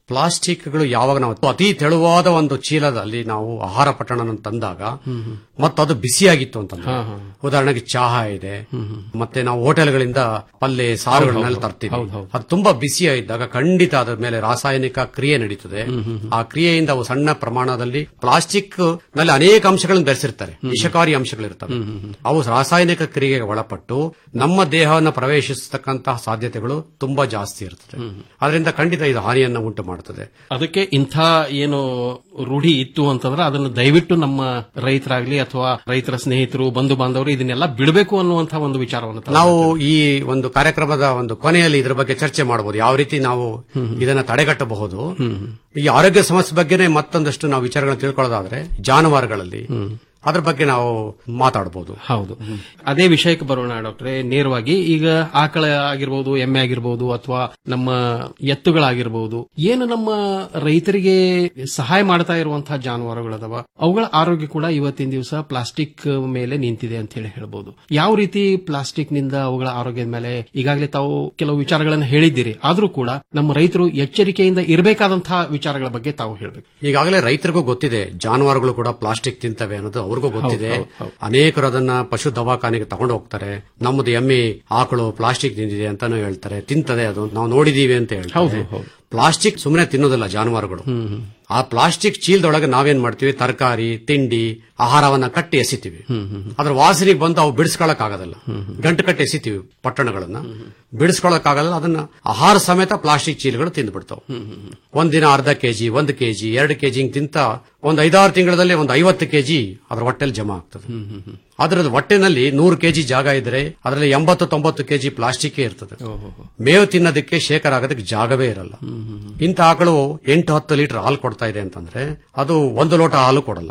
ಪ್ಲಾಸ್ಟಿಕ್ಗಳು ಯಾವಾಗ ನಾವು ಅತಿ ತೆಳುವಾದ ಒಂದು ಚೀಲದಲ್ಲಿ ನಾವು ಆಹಾರ ಪಟ್ಟಣ ತಂದಾಗ ಮತ್ತು ಅದು ಬಿಸಿಯಾಗಿತ್ತು ಅಂತಂದ್ರೆ ಉದಾಹರಣೆಗೆ ಚಹಾ ಇದೆ ಮತ್ತೆ ನಾವು ಹೋಟೆಲ್ಗಳಿಂದ ಪಲ್ಲೆ ಸಾರುಗಳನ್ನೆಲ್ಲ ತರ್ತೀವಿ ಅದು ತುಂಬಾ ಬಿಸಿ ಇದ್ದಾಗ ಖಂಡಿತ ಅದರ ಮೇಲೆ ರಾಸಾಯನಿಕ ಕ್ರಿಯೆ ನಡೀತದೆ ಆ ಕ್ರಿಯೆಯಿಂದ ಅವು ಸಣ್ಣ ಪ್ರಮಾಣದಲ್ಲಿ ಪ್ಲಾಸ್ಟಿಕ್ ನಲ್ಲಿ ಅನೇಕ ಅಂಶಗಳನ್ನು ಬೆರೆಸಿರ್ತಾರೆ ವಿಷಕಾರಿ ಅಂಶಗಳಿರ್ತವೆ ಅವು ರಾಸಾಯನಿಕ ಕ್ರಿಯೆಗೆ ಒಳಪಟ್ಟು ನಮ್ಮ ದೇಹವನ್ನು ಪ್ರವೇಶಿಸತಕ್ಕಂತಹ ಸಾಧ್ಯತೆಗಳು ತುಂಬಾ ಜಾಸ್ತಿ ಇರ್ತದೆ ಅದರಿಂದ ಖಂಡಿತ ಇದು ಹಾನಿಯನ್ನು ಉಂಟು ಮಾಡುತ್ತದೆ ಅದಕ್ಕೆ ಇಂಥ ಏನು ರೂಢಿ ಇತ್ತು ಅಂತಂದ್ರೆ ಅದನ್ನು ದಯವಿಟ್ಟು ನಮ್ಮ ರೈತರಾಗ್ಲಿ ಅಥವಾ ರೈತರ ಸ್ನೇಹಿತರು ಬಂಧು ಬಾಂಧವರು ಇದನ್ನೆಲ್ಲ ಬಿಡಬೇಕು ಅನ್ನುವಂಥ ಒಂದು ವಿಚಾರವನ್ನು ತಾವು ನಾವು ಈ ಒಂದು ಕಾರ್ಯಕ್ರಮದ ಒಂದು ಕೊನೆಯಲ್ಲಿ ಇದ್ರ ಬಗ್ಗೆ ಚರ್ಚೆ ಮಾಡಬಹುದು ಯಾವ ರೀತಿ ನಾವು ಇದನ್ನ ತಡೆಗಟ್ಟಬಹುದು ಈ ಆರೋಗ್ಯ ಸಮಸ್ಯೆ ಬಗ್ಗೆನೇ ಮತ್ತೊಂದಷ್ಟು ನಾವು ವಿಚಾರಗಳನ್ನು ತಿಳ್ಕೊಳ್ಳೋದಾದ್ರೆ ಜಾನುವಾರುಗಳಲ್ಲಿ ಅದ್ರ ಬಗ್ಗೆ ನಾವು ಮಾತಾಡಬಹುದು ಹೌದು ಅದೇ ವಿಷಯಕ್ಕೆ ಬರೋಣ ಡಾಕ್ಟ್ರೆ ನೇರವಾಗಿ ಈಗ ಆಕಳ ಆಗಿರ್ಬೋದು ಎಮ್ಮೆ ಆಗಿರ್ಬೋದು ಅಥವಾ ನಮ್ಮ ಎತ್ತುಗಳಾಗಿರ್ಬೋದು ಏನು ನಮ್ಮ ರೈತರಿಗೆ ಸಹಾಯ ಮಾಡ್ತಾ ಇರುವಂತಹ ಜಾನುವಾರುಗಳದವ ಅವುಗಳ ಆರೋಗ್ಯ ಕೂಡ ಇವತ್ತಿನ ದಿವಸ ಪ್ಲಾಸ್ಟಿಕ್ ಮೇಲೆ ನಿಂತಿದೆ ಅಂತ ಹೇಳಿ ಹೇಳ್ಬೋದು ಯಾವ ರೀತಿ ಪ್ಲಾಸ್ಟಿಕ್ ನಿಂದ ಅವುಗಳ ಆರೋಗ್ಯದ ಮೇಲೆ ಈಗಾಗಲೇ ತಾವು ಕೆಲವು ವಿಚಾರಗಳನ್ನು ಹೇಳಿದ್ದೀರಿ ಆದ್ರೂ ಕೂಡ ನಮ್ಮ ರೈತರು ಎಚ್ಚರಿಕೆಯಿಂದ ಇರಬೇಕಾದಂತಹ ವಿಚಾರಗಳ ಬಗ್ಗೆ ತಾವು ಹೇಳಬೇಕು ಈಗಾಗಲೇ ರೈತರಿಗೂ ಗೊತ್ತಿದೆ ಜಾನುವಾರುಗಳು ಕೂಡ ಪ್ಲಾಸ್ಟಿಕ್ ತಿಂತವೆ ಅನ್ನೋದು ಅವ್ರಿಗೂ ಗೊತ್ತಿದೆ ಹೌದು, ಹೌದು. ಅನೇಕರು ಅದನ್ನ ಪಶು ದವಾಖಾನೆಗೆ ತಗೊಂಡು ಹೋಗ್ತಾರೆ ನಮ್ಮದು ಎಮ್ಮೆ ಆಕಳು ಪ್ಲಾಸ್ಟಿಕ್ ತಿಂದಿದೆ ಅಂತಾನು ಹೇಳ್ತಾರೆ ತಿಂತದೆ ಅದು ನಾವು ನೋಡಿದೀವಿ ಅಂತ ಹೇಳ್ತಾರೆ ಪ್ಲಾಸ್ಟಿಕ್ ಸುಮ್ಮನೆ ತಿನ್ನೋದಿಲ್ಲ ಜಾನುವಾರುಗಳು ಆ ಪ್ಲಾಸ್ಟಿಕ್ ಚೀಲದೊಳಗೆ ನಾವೇನ್ ಮಾಡ್ತೀವಿ ತರಕಾರಿ ತಿಂಡಿ ಆಹಾರವನ್ನ ಕಟ್ಟಿ ಎಸಿತೀವಿ ಅದ್ರ ವಾಸನೆಗೆ ಬಂದು ಅವು ಬಿಡಿಸ್ಕೊಳಕ್ ಆಗೋದಿಲ್ಲ ಗಂಟು ಕಟ್ಟಿ ಎಸಿತೀವಿ ಪಟ್ಟಣಗಳನ್ನ ಬಿಡಿಸ್ಕೊಳಕ್ ಆಗಲ್ಲ ಅದನ್ನ ಆಹಾರ ಸಮೇತ ಪ್ಲಾಸ್ಟಿಕ್ ಚೀಲಗಳು ತಿಂದು ಬಿಡ್ತಾವ ಒಂದಿನ ಅರ್ಧ ಕೆಜಿ ಒಂದು ಕೆಜಿ ಎರಡು ಕೆಜಿ ಹಿಂಗ್ ತಿಂತ ಒಂದ್ ಐದಾರು ತಿಂಗಳಲ್ಲಿ ಒಂದು ಐವತ್ತು ಕೆಜಿ ಅದ್ರ ಹೊಟ್ಟೆಲಿ ಜಮಾ ಆಗ್ತದೆ ಅದರದ ಹೊಟ್ಟೆನಲ್ಲಿ ನೂರು ಕೆಜಿ ಜಾಗ ಇದ್ರೆ ಅದರಲ್ಲಿ ಎಂಬತ್ತು ತೊಂಬತ್ತು ಕೆಜಿ ಪ್ಲಾಸ್ಟಿಕ್ ಇರ್ತದೆ ಮೇವು ತಿನ್ನೋದಕ್ಕೆ ಶೇಖರ ಆಗೋದಕ್ಕೆ ಜಾಗವೇ ಇರಲ್ಲ ಇಂಥ ಆಕಳು ಎಂಟು ಹತ್ತು ಲೀಟರ್ ಹಾಲು ಕೊಡ್ತಾ ಇದೆ ಅಂತಂದ್ರೆ ಅದು ಒಂದು ಲೋಟ ಹಾಲು ಕೊಡಲ್ಲ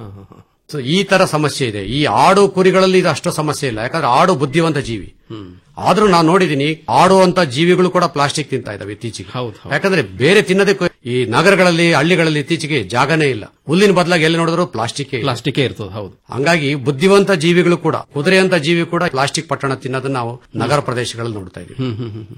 ಸೊ ಈ ತರ ಸಮಸ್ಯೆ ಇದೆ ಈ ಆಡು ಕುರಿಗಳಲ್ಲಿ ಇದು ಅಷ್ಟು ಸಮಸ್ಯೆ ಇಲ್ಲ ಯಾಕಂದ್ರೆ ಆಡು ಬುದ್ಧಿವಂತ ಜೀವಿ ಆದ್ರೂ ನಾನು ನೋಡಿದೀನಿ ಆಡುವಂತ ಜೀವಿಗಳು ಕೂಡ ಪ್ಲಾಸ್ಟಿಕ್ ತಿಂತಾ ಇದಾವೆ ಇತ್ತೀಚೆಗೆ ಯಾಕಂದ್ರೆ ಬೇರೆ ತಿನ್ನೋದಕ್ಕೆ ಈ ನಗರಗಳಲ್ಲಿ ಹಳ್ಳಿಗಳಲ್ಲಿ ಇತ್ತೀಚೆಗೆ ಜಾಗನೇ ಇಲ್ಲ ಹುಲ್ಲಿನ ಬದಲಾಗಿ ಎಲ್ಲಿ ನೋಡಿದ್ರು ಪ್ಲಾಸ್ಟಿಕ್ ಪ್ಲಾಸ್ಟಿಕ್ ಇರ್ತದೆ ಹೌದು ಹಂಗಾಗಿ ಬುದ್ಧಿವಂತ ಜೀವಿಗಳು ಕೂಡ ಕುದುರೆಯಂತ ಜೀವಿ ಕೂಡ ಪ್ಲಾಸ್ಟಿಕ್ ಪಟ್ಟಣ ತಿನ್ನೋದನ್ನ ನಾವು ನಗರ ಪ್ರದೇಶಗಳಲ್ಲಿ ನೋಡ್ತಾ ಇದೀವಿ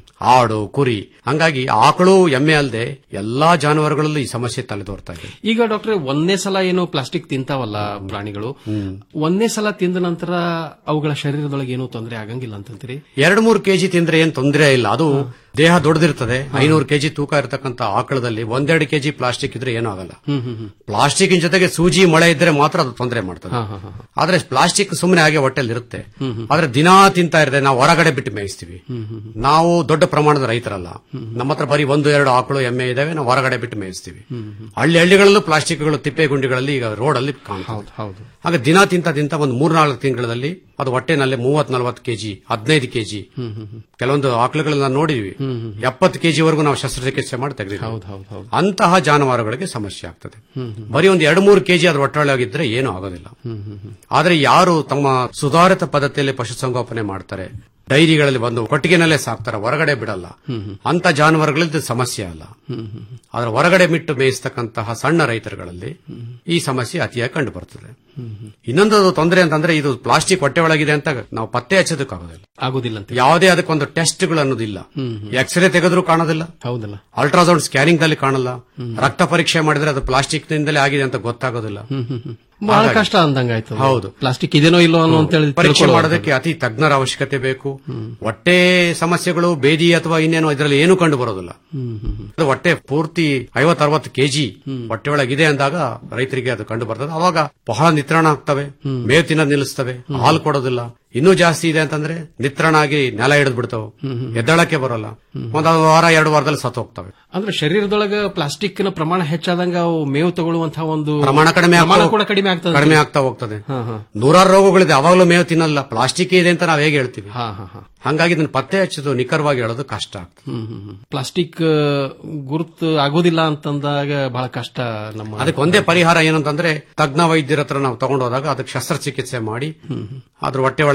ಆಡು ಕುರಿ ಹಂಗಾಗಿ ಆಕಳು ಎಮ್ಮೆ ಅಲ್ಲದೆ ಎಲ್ಲಾ ಜಾನುವಾರುಗಳಲ್ಲೂ ಈ ಸಮಸ್ಯೆ ತಲೆದೋರ್ತಾ ಇದೆ ಈಗ ಡಾಕ್ಟ್ರೆ ಒಂದೇ ಸಲ ಏನು ಪ್ಲಾಸ್ಟಿಕ್ ತಿಂತಾವಲ್ಲ ಪ್ರಾಣಿಗಳು ಒಂದೇ ಸಲ ತಿಂದ ನಂತರ ಅವುಗಳ ಶರೀರದೊಳಗೆ ಏನೂ ತೊಂದರೆ ಆಗಂಗಿಲ್ಲ ಅಂತಂತೀರಿ ಎರಡು ಮೂರು ಕೆಜಿ ತಿಂದ್ರೆ ಏನ್ ತೊಂದರೆ ಇಲ್ಲ ಅದು ದೇಹ ದೊಡ್ಡದಿರ್ತದೆ ಐನೂರು ಕೆಜಿ ತೂಕ ಇರತಕ್ಕಂತ ಆಕಳದಲ್ಲಿ ಒಂದೆರಡು ಕೆಜಿ ಪ್ಲಾಸ್ಟಿಕ್ ಇದ್ರೆ ಏನೂ ಆಗಲ್ಲ ಪ್ಲಾಸ್ಟಿಕ್ ಜೊತೆಗೆ ಸೂಜಿ ಮಳೆ ಇದ್ರೆ ಮಾತ್ರ ಅದು ತೊಂದರೆ ಮಾಡ್ತದೆ ಆದ್ರೆ ಪ್ಲಾಸ್ಟಿಕ್ ಸುಮ್ಮನೆ ಹಾಗೆ ಹೊಟ್ಟೆಲ್ ಇರುತ್ತೆ ಆದ್ರೆ ದಿನಾ ತಿಂತಾ ಇರದೆ ನಾವು ಹೊರಗಡೆ ಬಿಟ್ಟು ಮೇಯಿಸ್ತೀವಿ ನಾವು ದೊಡ್ಡ ಪ್ರಮಾಣದ ರೈತರಲ್ಲ ನಮ್ಮ ಹತ್ರ ಬರೀ ಒಂದು ಎರಡು ಆಕಳು ಎಮ್ಮೆ ಇದಾವೆ ನಾವು ಹೊರಗಡೆ ಬಿಟ್ಟು ಮೇಯಿಸ್ತೀವಿ ಹಳ್ಳಿ ಹಳ್ಳಿಗಳಲ್ಲೂ ಪ್ಲಾಸ್ಟಿಕ್ಗಳು ತಿಪ್ಪೆ ಗುಂಡಿಗಳಲ್ಲಿ ಈಗ ರೋಡ್ ಅಲ್ಲಿ ಕಾಣ್ತದೆ ಹೌದು ಆಗ ದಿನ ತಿಂತ ತಿಂತ ಒಂದು ಮೂರ್ನಾಲ್ಕು ತಿಂಗಳಲ್ಲಿ ಅದು ಹೊಟ್ಟೆನಲ್ಲಿ ಮೂವತ್ ನಲ್ವತ್ತು ಕೆಜಿ ಹದಿನೈದು ಕೆಜಿ ಕೆಲವೊಂದು ಆಕಳುಗಳನ್ನ ನೋಡಿದ್ವಿ ಎಪ್ಪತ್ತು ಕೆಜಿ ವರೆಗೂ ನಾವು ಶಸ್ತ್ರಚಿಕಿತ್ಸೆ ಮಾಡಿ ತೆಗೆದಿದ್ದೀವಿ ಅಂತಹ ಜಾನುವಾರುಗಳಿಗೆ ಸಮಸ್ಯೆ ಆಗ್ತದೆ ಬರೀ ಒಂದು ಎರಡು ಮೂರು ಕೆಜಿ ಅದ್ರ ಒಟ್ಟೊಳಗಿದ್ರೆ ಏನೂ ಆಗೋದಿಲ್ಲ ಆದ್ರೆ ಯಾರು ತಮ್ಮ ಸುಧಾರಿತ ಪದ್ಧತಿಯಲ್ಲಿ ಪಶುಸಂಗೋಪನೆ ಮಾಡ್ತಾರೆ ಡೈರಿಗಳಲ್ಲಿ ಬಂದು ಕೊಟ್ಟಿಗೆನಲ್ಲೇ ಸಾಕ್ತಾರೆ ಹೊರಗಡೆ ಬಿಡಲ್ಲ ಅಂತ ಜಾನುವಾರುಗಳಲ್ಲಿ ಸಮಸ್ಯೆ ಅಲ್ಲ ಆದ್ರೆ ಹೊರಗಡೆ ಬಿಟ್ಟು ಮೇಯಿಸ್ತಕ್ಕಂತಹ ಸಣ್ಣ ರೈತರುಗಳಲ್ಲಿ ಈ ಸಮಸ್ಯೆ ಅತಿಯಾಗಿ ಕಂಡು ಬರ್ತದೆ ಇನ್ನೊಂದು ತೊಂದರೆ ಅಂತಂದ್ರೆ ಇದು ಪ್ಲಾಸ್ಟಿಕ್ ಹೊಟ್ಟೆ ಒಳಗಿದೆ ಅಂತ ನಾವು ಪತ್ತೆ ಹಚ್ಚೋದಕ್ಕಾಗೋದಿಲ್ಲ ಆಗುದಿಲ್ಲ ಅಂತ ಯಾವುದೇ ಅದಕ್ಕೊಂದು ಟೆಸ್ಟ್ಗಳು ಅನ್ನೋದಿಲ್ಲ ಎಕ್ಸ್ರೇ ತೆಗೆದ್ರೂ ಕಾಣೋದಿಲ್ಲ ಹೌದಲ್ಲ ಅಲ್ಟ್ರಾಸೌಂಡ್ ಸ್ಕ್ಯಾನಿಂಗ್ ದಲ್ಲಿ ಕಾಣಲ್ಲ ರಕ್ತ ಪರೀಕ್ಷೆ ಮಾಡಿದ್ರೆ ಅದು ಪ್ಲಾಸ್ಟಿಕ್ ನಿಂದಲೇ ಆಗಿದೆ ಅಂತ ಗೊತ್ತಾಗೋದಿಲ್ಲ ಬಹಳ ಹಾಗಾಗಿ- ಕಷ್ಟ ಅಂದಂಗಾಯ್ತು ಹೌದು ಪ್ಲಾಸ್ಟಿಕ್ ಇದೇನೋ ಇಲ್ಲೋ ಅನ್ನೋ ಅಂತ ಹೇಳಿ ಪರೀಕ್ಷೆ ತಿಳ್ಕೊಳ್ಳೋದು. ಮಾಡೋದಕ್ಕೆ ಅತಿ ತಜ್ಞರ ಅವಶ್ಯಕತೆ ಬೇಕು ಹೊಟ್ಟೆ ಸಮಸ್ಯೆಗಳು ಬೇದಿ ಅಥವಾ ಇನ್ನೇನು ಇದರಲ್ಲಿ ಏನು ಕಂಡು ಬರೋದಿಲ್ಲ ಅದು ಹೊಟ್ಟೆ ಪೂರ್ತಿ ಐವತ್ ಅರವತ್ತು ಕೆಜಿ ಹೊಟ್ಟೆ ಒಳಗಿದೆ ಅಂದಾಗ ರೈತರಿಗೆ ಅದು ಕಂಡು ಬರ್ತದೆ ಅವಾಗ ಬಹಳ ನಿತ್ರಣ ಆಗ್ತವೆ ಮೇವು ತಿನ್ನೋದು ನಿಲ್ಲಿಸ್ತವೆ ಹಾಲು ಕೊಡೋದಿಲ್ಲ ಇನ್ನೂ ಜಾಸ್ತಿ ಇದೆ ಅಂತಂದ್ರೆ ನಿತ್ರಣ ಆಗಿ ನೆಲ ಹಿಡಿದು ಬಿಡ್ತಾವೆ ಎದ್ದಳಕ್ಕೆ ಬರೋಲ್ಲ ಒಂದ್ ವಾರ ಎರಡು ವಾರದಲ್ಲಿ ಸತ್ತು ಹೋಗ್ತವೆ ಅಂದ್ರೆ ಶರೀರದೊಳಗ ಪ್ಲಾಸ್ಟಿಕ್ ನ ಪ್ರಮಾಣ ಹೆಚ್ಚಾದಂಗ ಅವು ಮೇವು ತಗೊಳ್ಳುವಂತಹ ಒಂದು ಪ್ರಮಾಣ ಕಡಿಮೆ ಪ್ರಮಾಣ ಆಗ್ತಾ- ಕೂಡ ಕಡಿಮೆ ಆಗ್ತದೆ ಕಡಿಮೆ ಆಗ್ತಾ ಹೋಗ್ತದೆ ನೂರಾರು ರೋಗಗಳಿದೆ ಅವಾಗಲೂ ಮೇವು ತಿನ್ನಲ್ಲ ಪ್ಲಾಸ್ಟಿಕ್ ಇದೆ ಅಂತ ನಾವ್ ಹೇಗೆ ಹೇಳ್ತೀವಿ ಹಂಗಾಗಿ ಇದನ್ನ ಪತ್ತೆ ಹಚ್ಚೋದು ನಿಖರವಾಗಿ ಹೇಳೋದು ಕಷ್ಟ ಆಗ್ತದೆ ಪ್ಲಾಸ್ಟಿಕ್ ಗುರುತು ಆಗೋದಿಲ್ಲ ಅಂತಂದಾಗ ಬಹಳ ಕಷ್ಟ ನಮ್ಮ ಅದಕ್ಕೆ ಒಂದೇ ಪರಿಹಾರ ಏನಂತಂದ್ರೆ ತಜ್ಞ ವೈದ್ಯರ ಹತ್ರ ನಾವು ತಗೊಂಡೋದಾಗ ಅದಕ್ಕೆ ಶಸ್ತ್ರಚಿಕಿತ್ಸೆ ಮಾಡಿ ಅದ್ರ ಹೊಟ್ಟೆ ಒಳಗೆ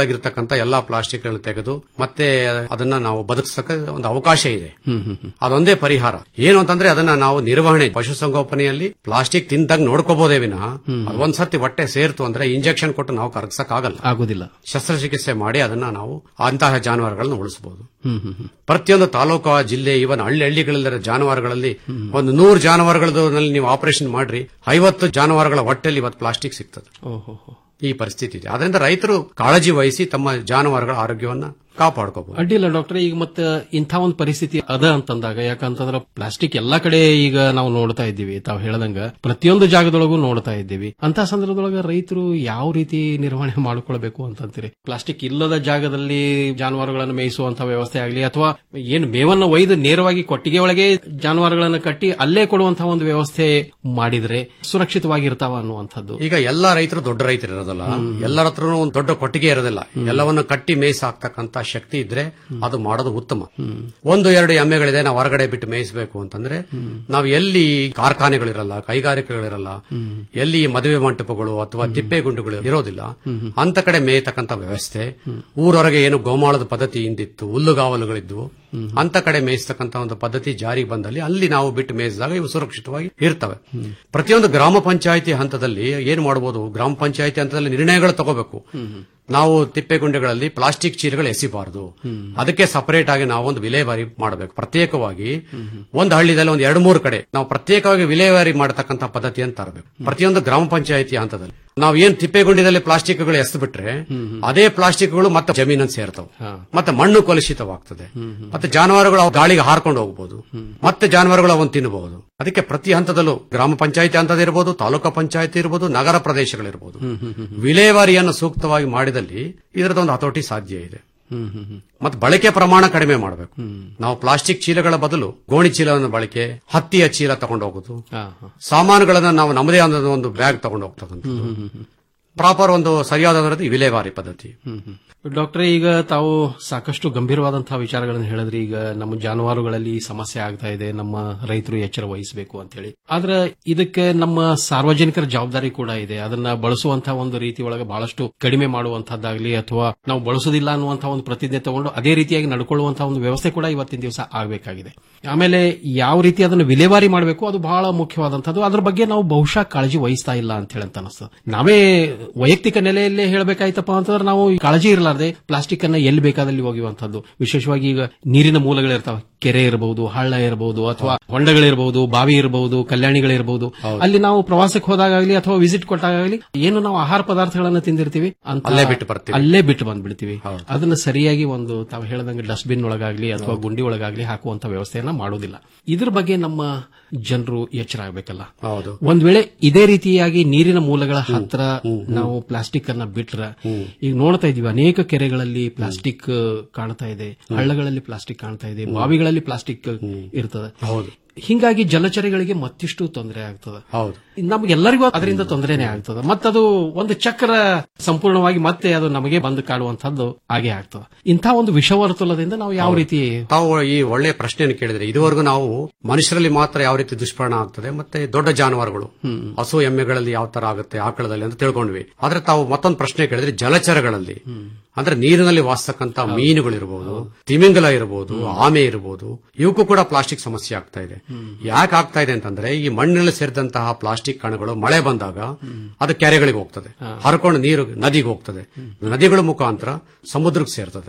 ಒಳಗಿರ್ತಕ್ಕಂಥ ಎಲ್ಲಾ ಪ್ಲಾಸ್ಟಿಕ್ ತೆಗೆದು ಮತ್ತೆ ಅದನ್ನ ನಾವು ಬದುಕಿಸಕ ಒಂದು ಅವಕಾಶ ಇದೆ ಅದೊಂದೇ ಪರಿಹಾರ ಏನು ಅಂತಂದ್ರೆ ಅದನ್ನ ನಾವು ನಿರ್ವಹಣೆ ಪಶುಸಂಗೋಪನೆಯಲ್ಲಿ ಪ್ಲಾಸ್ಟಿಕ್ ತಿಂದಾಗ ನೋಡ್ಕೋಬಹುದೇ ವಿನಃ ಅದು ಒಂದ್ಸರ್ತಿ ಹೊಟ್ಟೆ ಸೇರ್ತು ಅಂದ್ರೆ ಇಂಜೆಕ್ಷನ್ ಕೊಟ್ಟು ನಾವು ಕರಗಿಸಕ್ ಆಗಲ್ಲ ಆಗುದಿಲ್ಲ ಶಸ್ತ್ರಚಿಕಿತ್ಸೆ ಮಾಡಿ ಅದನ್ನ ನಾವು ಅಂತಹ ಜಾನುವಾರುಗಳನ್ನ ಉಳಿಸಬಹುದು ಹ್ಮ್ ಹ್ಮ್ ಹ್ಮ್ ಪ್ರತಿಯೊಂದು ತಾಲೂಕು ಜಿಲ್ಲೆ ಇವನ್ ಹಳ್ಳಿ ಹಳ್ಳಿಗಳಲ್ಲಿರೋ ಜಾನುವಾರುಗಳಲ್ಲಿ ಒಂದು ನೂರು ಜಾನುವಾರುಗಳಲ್ಲಿ ನೀವು ಆಪರೇಷನ್ ಮಾಡ್ರಿ ಐವತ್ತು ಜಾನುವಾರುಗಳ ಹೊಟ್ಟೆಲಿ ಇವತ್ತು ಪ್ಲಾಸ್ಟಿಕ್ ಸಿಗ್ತದೆ ಓಹೋ ಈ ಪರಿಸ್ಥಿತಿ ಇದೆ ಅದರಿಂದ ರೈತರು ಕಾಳಜಿ ವಹಿಸಿ ತಮ್ಮ ಜಾನುವಾರುಗಳ ಆರೋಗ್ಯವನ್ನ ಕಾಪಾಡ್ಕೋಬಹುದು ಅಡ್ಡಿಲ್ಲ ಡಾಕ್ಟರ್ ಈಗ ಮತ್ತೆ ಇಂಥ ಒಂದು ಪರಿಸ್ಥಿತಿ ಅದ ಅಂತಂದಾಗ ಯಾಕಂತಂದ್ರೆ ಪ್ಲಾಸ್ಟಿಕ್ ಎಲ್ಲಾ ಕಡೆ ಈಗ ನಾವು ನೋಡ್ತಾ ಇದ್ದೀವಿ ತಾವು ಹೇಳದಂಗ ಪ್ರತಿಯೊಂದು ಜಾಗದೊಳಗೂ ನೋಡ್ತಾ ಇದ್ದೀವಿ ಅಂತ ಸಂದರ್ಭದೊಳಗ ರೈತರು ಯಾವ ರೀತಿ ನಿರ್ವಹಣೆ ಮಾಡ್ಕೊಳ್ಬೇಕು ಅಂತಂತೀರಿ ಪ್ಲಾಸ್ಟಿಕ್ ಇಲ್ಲದ ಜಾಗದಲ್ಲಿ ಜಾನುವಾರುಗಳನ್ನು ಮೇಯಿಸುವಂತ ವ್ಯವಸ್ಥೆ ಆಗಲಿ ಅಥವಾ ಏನು ಮೇವನ್ನು ಒಯ್ದು ನೇರವಾಗಿ ಕೊಟ್ಟಿಗೆ ಒಳಗೆ ಜಾನುವಾರುಗಳನ್ನು ಕಟ್ಟಿ ಅಲ್ಲೇ ಕೊಡುವಂತಹ ಒಂದು ವ್ಯವಸ್ಥೆ ಮಾಡಿದ್ರೆ ಸುರಕ್ಷಿತವಾಗಿರ್ತಾವ ಅನ್ನುವಂಥದ್ದು ಈಗ ಎಲ್ಲಾ ರೈತರು ದೊಡ್ಡ ರೈತರು ಇರೋದಲ್ಲ ಎಲ್ಲರ ಹತ್ರನೂ ಒಂದು ದೊಡ್ಡ ಕೊಟ್ಟಿಗೆ ಇರೋದಿಲ್ಲ ಎಲ್ಲವನ್ನ ಕಟ್ಟಿ ಮೇಯ್ಸ್ ಹಾಕ್ತಕ್ಕಂತ ಶಕ್ತಿ ಇದ್ರೆ ಅದು ಮಾಡೋದು ಉತ್ತಮ ಒಂದು ಎರಡು ಎಮ್ಮೆಗಳಿದೆ ನಾವು ಹೊರಗಡೆ ಬಿಟ್ಟು ಮೇಯಿಸಬೇಕು ಅಂತಂದ್ರೆ ನಾವು ಎಲ್ಲಿ ಕಾರ್ಖಾನೆಗಳಿರಲ್ಲ ಕೈಗಾರಿಕೆಗಳಿರಲ್ಲ ಎಲ್ಲಿ ಮದುವೆ ಮಂಟಪಗಳು ಅಥವಾ ತಿಪ್ಪೆ ಗುಂಡುಗಳು ಇರೋದಿಲ್ಲ ಅಂತ ಕಡೆ ಮೇಯ್ತಕ್ಕಂತ ವ್ಯವಸ್ಥೆ ಊರೊಳಗೆ ಏನು ಗೋಮಾಳದ ಪದ್ಧತಿ ಹಿಂದಿತ್ತು ಹುಲ್ಲುಗಾವಲುಗಳಿದ್ವು ಅಂತ ಕಡೆ ಮೇಯಿಸ್ತಕ್ಕಂತ ಒಂದು ಪದ್ಧತಿ ಜಾರಿಗೆ ಬಂದಲ್ಲಿ ಅಲ್ಲಿ ನಾವು ಬಿಟ್ಟು ಮೇಯಿಸಿದಾಗ ಇವು ಸುರಕ್ಷಿತವಾಗಿ ಇರ್ತವೆ ಪ್ರತಿಯೊಂದು ಗ್ರಾಮ ಪಂಚಾಯಿತಿ ಹಂತದಲ್ಲಿ ಏನ್ ಮಾಡಬಹುದು ಗ್ರಾಮ ಪಂಚಾಯಿತಿ ಹಂತದಲ್ಲಿ ನಿರ್ಣಯಗಳು ತಗೋಬೇಕು ನಾವು ತಿಪ್ಪೆಗುಂಡೆಗಳಲ್ಲಿ ಪ್ಲಾಸ್ಟಿಕ್ ಚೀಲಗಳು ಎಸಿಬಾರದು ಅದಕ್ಕೆ ಸಪರೇಟ್ ಆಗಿ ನಾವು ಒಂದು ವಿಲೇವಾರಿ ಮಾಡಬೇಕು ಪ್ರತ್ಯೇಕವಾಗಿ ಒಂದು ಹಳ್ಳಿದಲ್ಲಿ ಒಂದು ಎರಡು ಮೂರು ಕಡೆ ನಾವು ಪ್ರತ್ಯೇಕವಾಗಿ ವಿಲೇವಾರಿ ಮಾಡತಕ್ಕಂತ ಪದ್ಧತಿಯನ್ನು ತರಬೇಕು ಪ್ರತಿಯೊಂದು ಗ್ರಾಮ ಪಂಚಾಯಿತಿ ಹಂತದಲ್ಲಿ ನಾವು ಏನ್ ತಿಪ್ಪೆಗುಂಡಿದಲ್ಲಿ ಪ್ಲಾಸ್ಟಿಕ್ಗಳು ಎಸ್ದು ಬಿಟ್ರೆ ಅದೇ ಪ್ಲಾಸ್ಟಿಕ್ಗಳು ಮತ್ತೆ ಜಮೀನನ್ನು ಸೇರ್ತವೆ ಮತ್ತೆ ಮಣ್ಣು ಕಲುಷಿತವಾಗ್ತದೆ ಮತ್ತೆ ಜಾನುವಾರುಗಳು ಅವು ಗಾಳಿಗೆ ಹಾರ್ಕೊಂಡು ಹೋಗಬಹುದು ಮತ್ತೆ ಜಾನುವಾರುಗಳು ಅವನ್ನ ತಿನ್ನಬಹುದು ಅದಕ್ಕೆ ಪ್ರತಿ ಹಂತದಲ್ಲೂ ಗ್ರಾಮ ಪಂಚಾಯಿತಿ ಹಂತದ ಇರಬಹುದು ತಾಲೂಕಾ ಪಂಚಾಯಿತಿ ಇರಬಹುದು ನಗರ ಪ್ರದೇಶಗಳಿರಬಹುದು ವಿಲೇವಾರಿಯನ್ನು ಸೂಕ್ತವಾಗಿ ಮಾಡಿದಲ್ಲಿ ಇದರದೊಂದು ಹತೋಟಿ ಸಾಧ್ಯ ಇದೆ ಮತ್ತೆ ಬಳಕೆ ಪ್ರಮಾಣ ಕಡಿಮೆ ಮಾಡಬೇಕು ನಾವು ಪ್ಲಾಸ್ಟಿಕ್ ಚೀಲಗಳ ಬದಲು ಗೋಣಿ ಚೀಲವನ್ನು ಬಳಕೆ ಹತ್ತಿಯ ಚೀಲ ತಗೊಂಡು ಹೋಗುದು ಸಾಮಾನುಗಳನ್ನ ನಾವು ನಮ್ಮದೇ ಆದ ಒಂದು ಬ್ಯಾಗ್ ತಗೊಂಡು ಹೋಗ್ತಕ್ಕಂಥದ್ದು ಪ್ರಾಪರ್ ಒಂದು ಸರಿಯಾದ ವಿಲೇವಾರಿ ಪದ್ಧತಿ ಡಾಕ್ಟರ್ ಈಗ ತಾವು ಸಾಕಷ್ಟು ಗಂಭೀರವಾದಂತಹ ವಿಚಾರಗಳನ್ನು ಹೇಳಿದ್ರಿ ಈಗ ನಮ್ಮ ಜಾನುವಾರುಗಳಲ್ಲಿ ಸಮಸ್ಯೆ ಆಗ್ತಾ ಇದೆ ನಮ್ಮ ರೈತರು ಎಚ್ಚರ ವಹಿಸಬೇಕು ಅಂತ ಹೇಳಿ ಆದ್ರೆ ಇದಕ್ಕೆ ನಮ್ಮ ಸಾರ್ವಜನಿಕರ ಜವಾಬ್ದಾರಿ ಕೂಡ ಇದೆ ಅದನ್ನ ಬಳಸುವಂತಹ ಒಂದು ರೀತಿ ಒಳಗೆ ಬಹಳಷ್ಟು ಕಡಿಮೆ ಮಾಡುವಂತಹದ್ದಾಗ್ಲಿ ಅಥವಾ ನಾವು ಬಳಸುದಿಲ್ಲ ಅನ್ನುವಂತಹ ಒಂದು ಪ್ರತಿಜ್ಞೆ ತಗೊಂಡು ಅದೇ ರೀತಿಯಾಗಿ ನಡ್ಕೊಳ್ಳುವಂತಹ ಒಂದು ವ್ಯವಸ್ಥೆ ಕೂಡ ಇವತ್ತಿನ ದಿವಸ ಆಗಬೇಕಾಗಿದೆ ಆಮೇಲೆ ಯಾವ ರೀತಿ ಅದನ್ನು ವಿಲೇವಾರಿ ಮಾಡಬೇಕು ಅದು ಬಹಳ ಮುಖ್ಯವಾದಂತದ್ದು ಅದ್ರ ಬಗ್ಗೆ ನಾವು ಬಹುಶಃ ಕಾಳಜಿ ವಹಿಸ್ತಾ ಇಲ್ಲ ಅಂತ ಹೇಳಿ ಅಂತ ಅನಿಸ್ತದೆ ನಾವೇ ವೈಯಕ್ತಿಕ ನೆಲೆಯಲ್ಲೇ ಹೇಳಬೇಕಾಯ್ತಪ್ಪ ಅಂತಂದ್ರೆ ನಾವು ಕಾಳಜಿ ಇರಲಾರ್ದೆ ಪ್ಲಾಸ್ಟಿಕ್ ಅನ್ನ ಎಲ್ಲಿ ಬೇಕಾದಲ್ಲಿ ಒಗೆಯುವಂತದ್ದು ವಿಶೇಷವಾಗಿ ಈಗ ನೀರಿನ ಮೂಲಗಳಿರ್ತಾವೆ ಕೆರೆ ಇರಬಹುದು ಹಳ್ಳ ಇರಬಹುದು ಅಥವಾ ಹೊಂಡಗಳಿರಬಹುದು ಬಾವಿ ಇರಬಹುದು ಕಲ್ಯಾಣಿಗಳಿರಬಹುದು ಅಲ್ಲಿ ನಾವು ಪ್ರವಾಸಕ್ಕೆ ಹೋದಾಗಲಿ ಅಥವಾ ವಿಸಿಟ್ ಕೊಟ್ಟಾಗಲಿ ಏನು ನಾವು ಆಹಾರ ಪದಾರ್ಥಗಳನ್ನ ತಿಂದಿರ್ತೀವಿ ಅಂತ ಅಲ್ಲೇ ಬಿಟ್ಟು ಬರ್ತೀವಿ. ಅಲ್ಲೇ ಬಿಟ್ಟು ಬಂದ್ಬಿಡ್ತೀವಿ ಅದನ್ನ ಸರಿಯಾಗಿ ಒಂದು ತಾವು ಹೇಳದಂಗೆ ಡಸ್ಟ್ಬಿನ್ ಒಳಗಾಗ್ಲಿ ಅಥವಾ ಗುಂಡಿ ಒಳಗಾಗ್ಲಿ ಹಾಕುವಂತ ವ್ಯವಸ್ಥೆಯನ್ನ ಮಾಡೋದಿಲ್ಲ ಇದ್ರ ಬಗ್ಗೆ ನಮ್ಮ ಜನರು ಎಚ್ಚರ ಆಗ್ಬೇಕಲ್ಲ ಹೌದು ಒಂದ್ ವೇಳೆ ಇದೇ ರೀತಿಯಾಗಿ ನೀರಿನ ಮೂಲಗಳ ಹತ್ರ ನಾವು ಪ್ಲಾಸ್ಟಿಕ್ ಅನ್ನ ಬಿಟ್ರ ಈಗ ನೋಡ್ತಾ ಇದೀವಿ ಅನೇಕ ಕೆರೆಗಳಲ್ಲಿ ಪ್ಲಾಸ್ಟಿಕ್ ಕಾಣ್ತಾ ಇದೆ ಹಳ್ಳಗಳಲ್ಲಿ ಪ್ಲಾಸ್ಟಿಕ್ ಕಾಣ್ತಾ ಇದೆ ಬಾವಿಗಳಲ್ಲಿ ಪ್ಲಾಸ್ಟಿಕ್ ಇರ್ತದೆ ಹೌದು ಹಿಂಗಾಗಿ ಜಲಚರಿಗಳಿಗೆ ಮತ್ತಿಷ್ಟು ತೊಂದರೆ ಆಗ್ತದೆ ಹೌದು ನಮ್ಗೆಲ್ಲರಿಗೂ ಅದರಿಂದ ತೊಂದರೆನೇ ಆಗ್ತದೆ ಮತ್ತದು ಒಂದು ಚಕ್ರ ಸಂಪೂರ್ಣವಾಗಿ ಮತ್ತೆ ಅದು ನಮಗೆ ಬಂದು ಕಾಡುವಂತದ್ದು ಹಾಗೆ ಆಗ್ತದೆ ಇಂಥ ಒಂದು ವಿಷವರ್ತುಲದಿಂದ ನಾವು ಯಾವ ರೀತಿ ತಾವು ಈ ಒಳ್ಳೆ ಪ್ರಶ್ನೆಯನ್ನು ಕೇಳಿದ್ರೆ ಇದುವರೆಗೂ ನಾವು ಮನುಷ್ಯರಲ್ಲಿ ಮಾತ್ರ ಯಾವ ರೀತಿ ದುಷ್ಪರಿಣಾಮ ಆಗ್ತದೆ ಮತ್ತೆ ದೊಡ್ಡ ಜಾನುವಾರುಗಳು ಹಸು ಎಮ್ಮೆಗಳಲ್ಲಿ ಯಾವ ತರ ಆಗುತ್ತೆ ಆಕಳದಲ್ಲಿ ಅಂತ ತಿಳ್ಕೊಂಡ್ವಿ ಆದ್ರೆ ತಾವು ಮತ್ತೊಂದು ಪ್ರಶ್ನೆ ಕೇಳಿದ್ರೆ ಜಲಚರಗಳಲ್ಲಿ ಅಂದ್ರೆ ನೀರಿನಲ್ಲಿ ವಾಸತಕ್ಕಂತ ಮೀನುಗಳಿರಬಹುದು ತಿಮಿಂಗಲ ಇರಬಹುದು ಆಮೆ ಇರಬಹುದು ಇವಕ್ಕೂ ಕೂಡ ಪ್ಲಾಸ್ಟಿಕ್ ಸಮಸ್ಯೆ ಆಗ್ತಾ ಇದೆ ಯಾಕೆ ಆಗ್ತಾ ಇದೆ ಅಂತಂದ್ರೆ ಈ ಮಣ್ಣಿನಲ್ಲಿ ಸೇರಿದಂತಹ ಪ್ಲಾಸ್ಟಿಕ್ ಕಣಗಳು ಮಳೆ ಬಂದಾಗ ಅದು ಕೆರೆಗಳಿಗೆ ಹೋಗ್ತದೆ ಹರ್ಕೊಂಡು ನೀರು ನದಿಗೆ ಹೋಗ್ತದೆ ನದಿಗಳ ಮುಖಾಂತರ ಸಮುದ್ರಕ್ಕೆ ಸೇರ್ತದೆ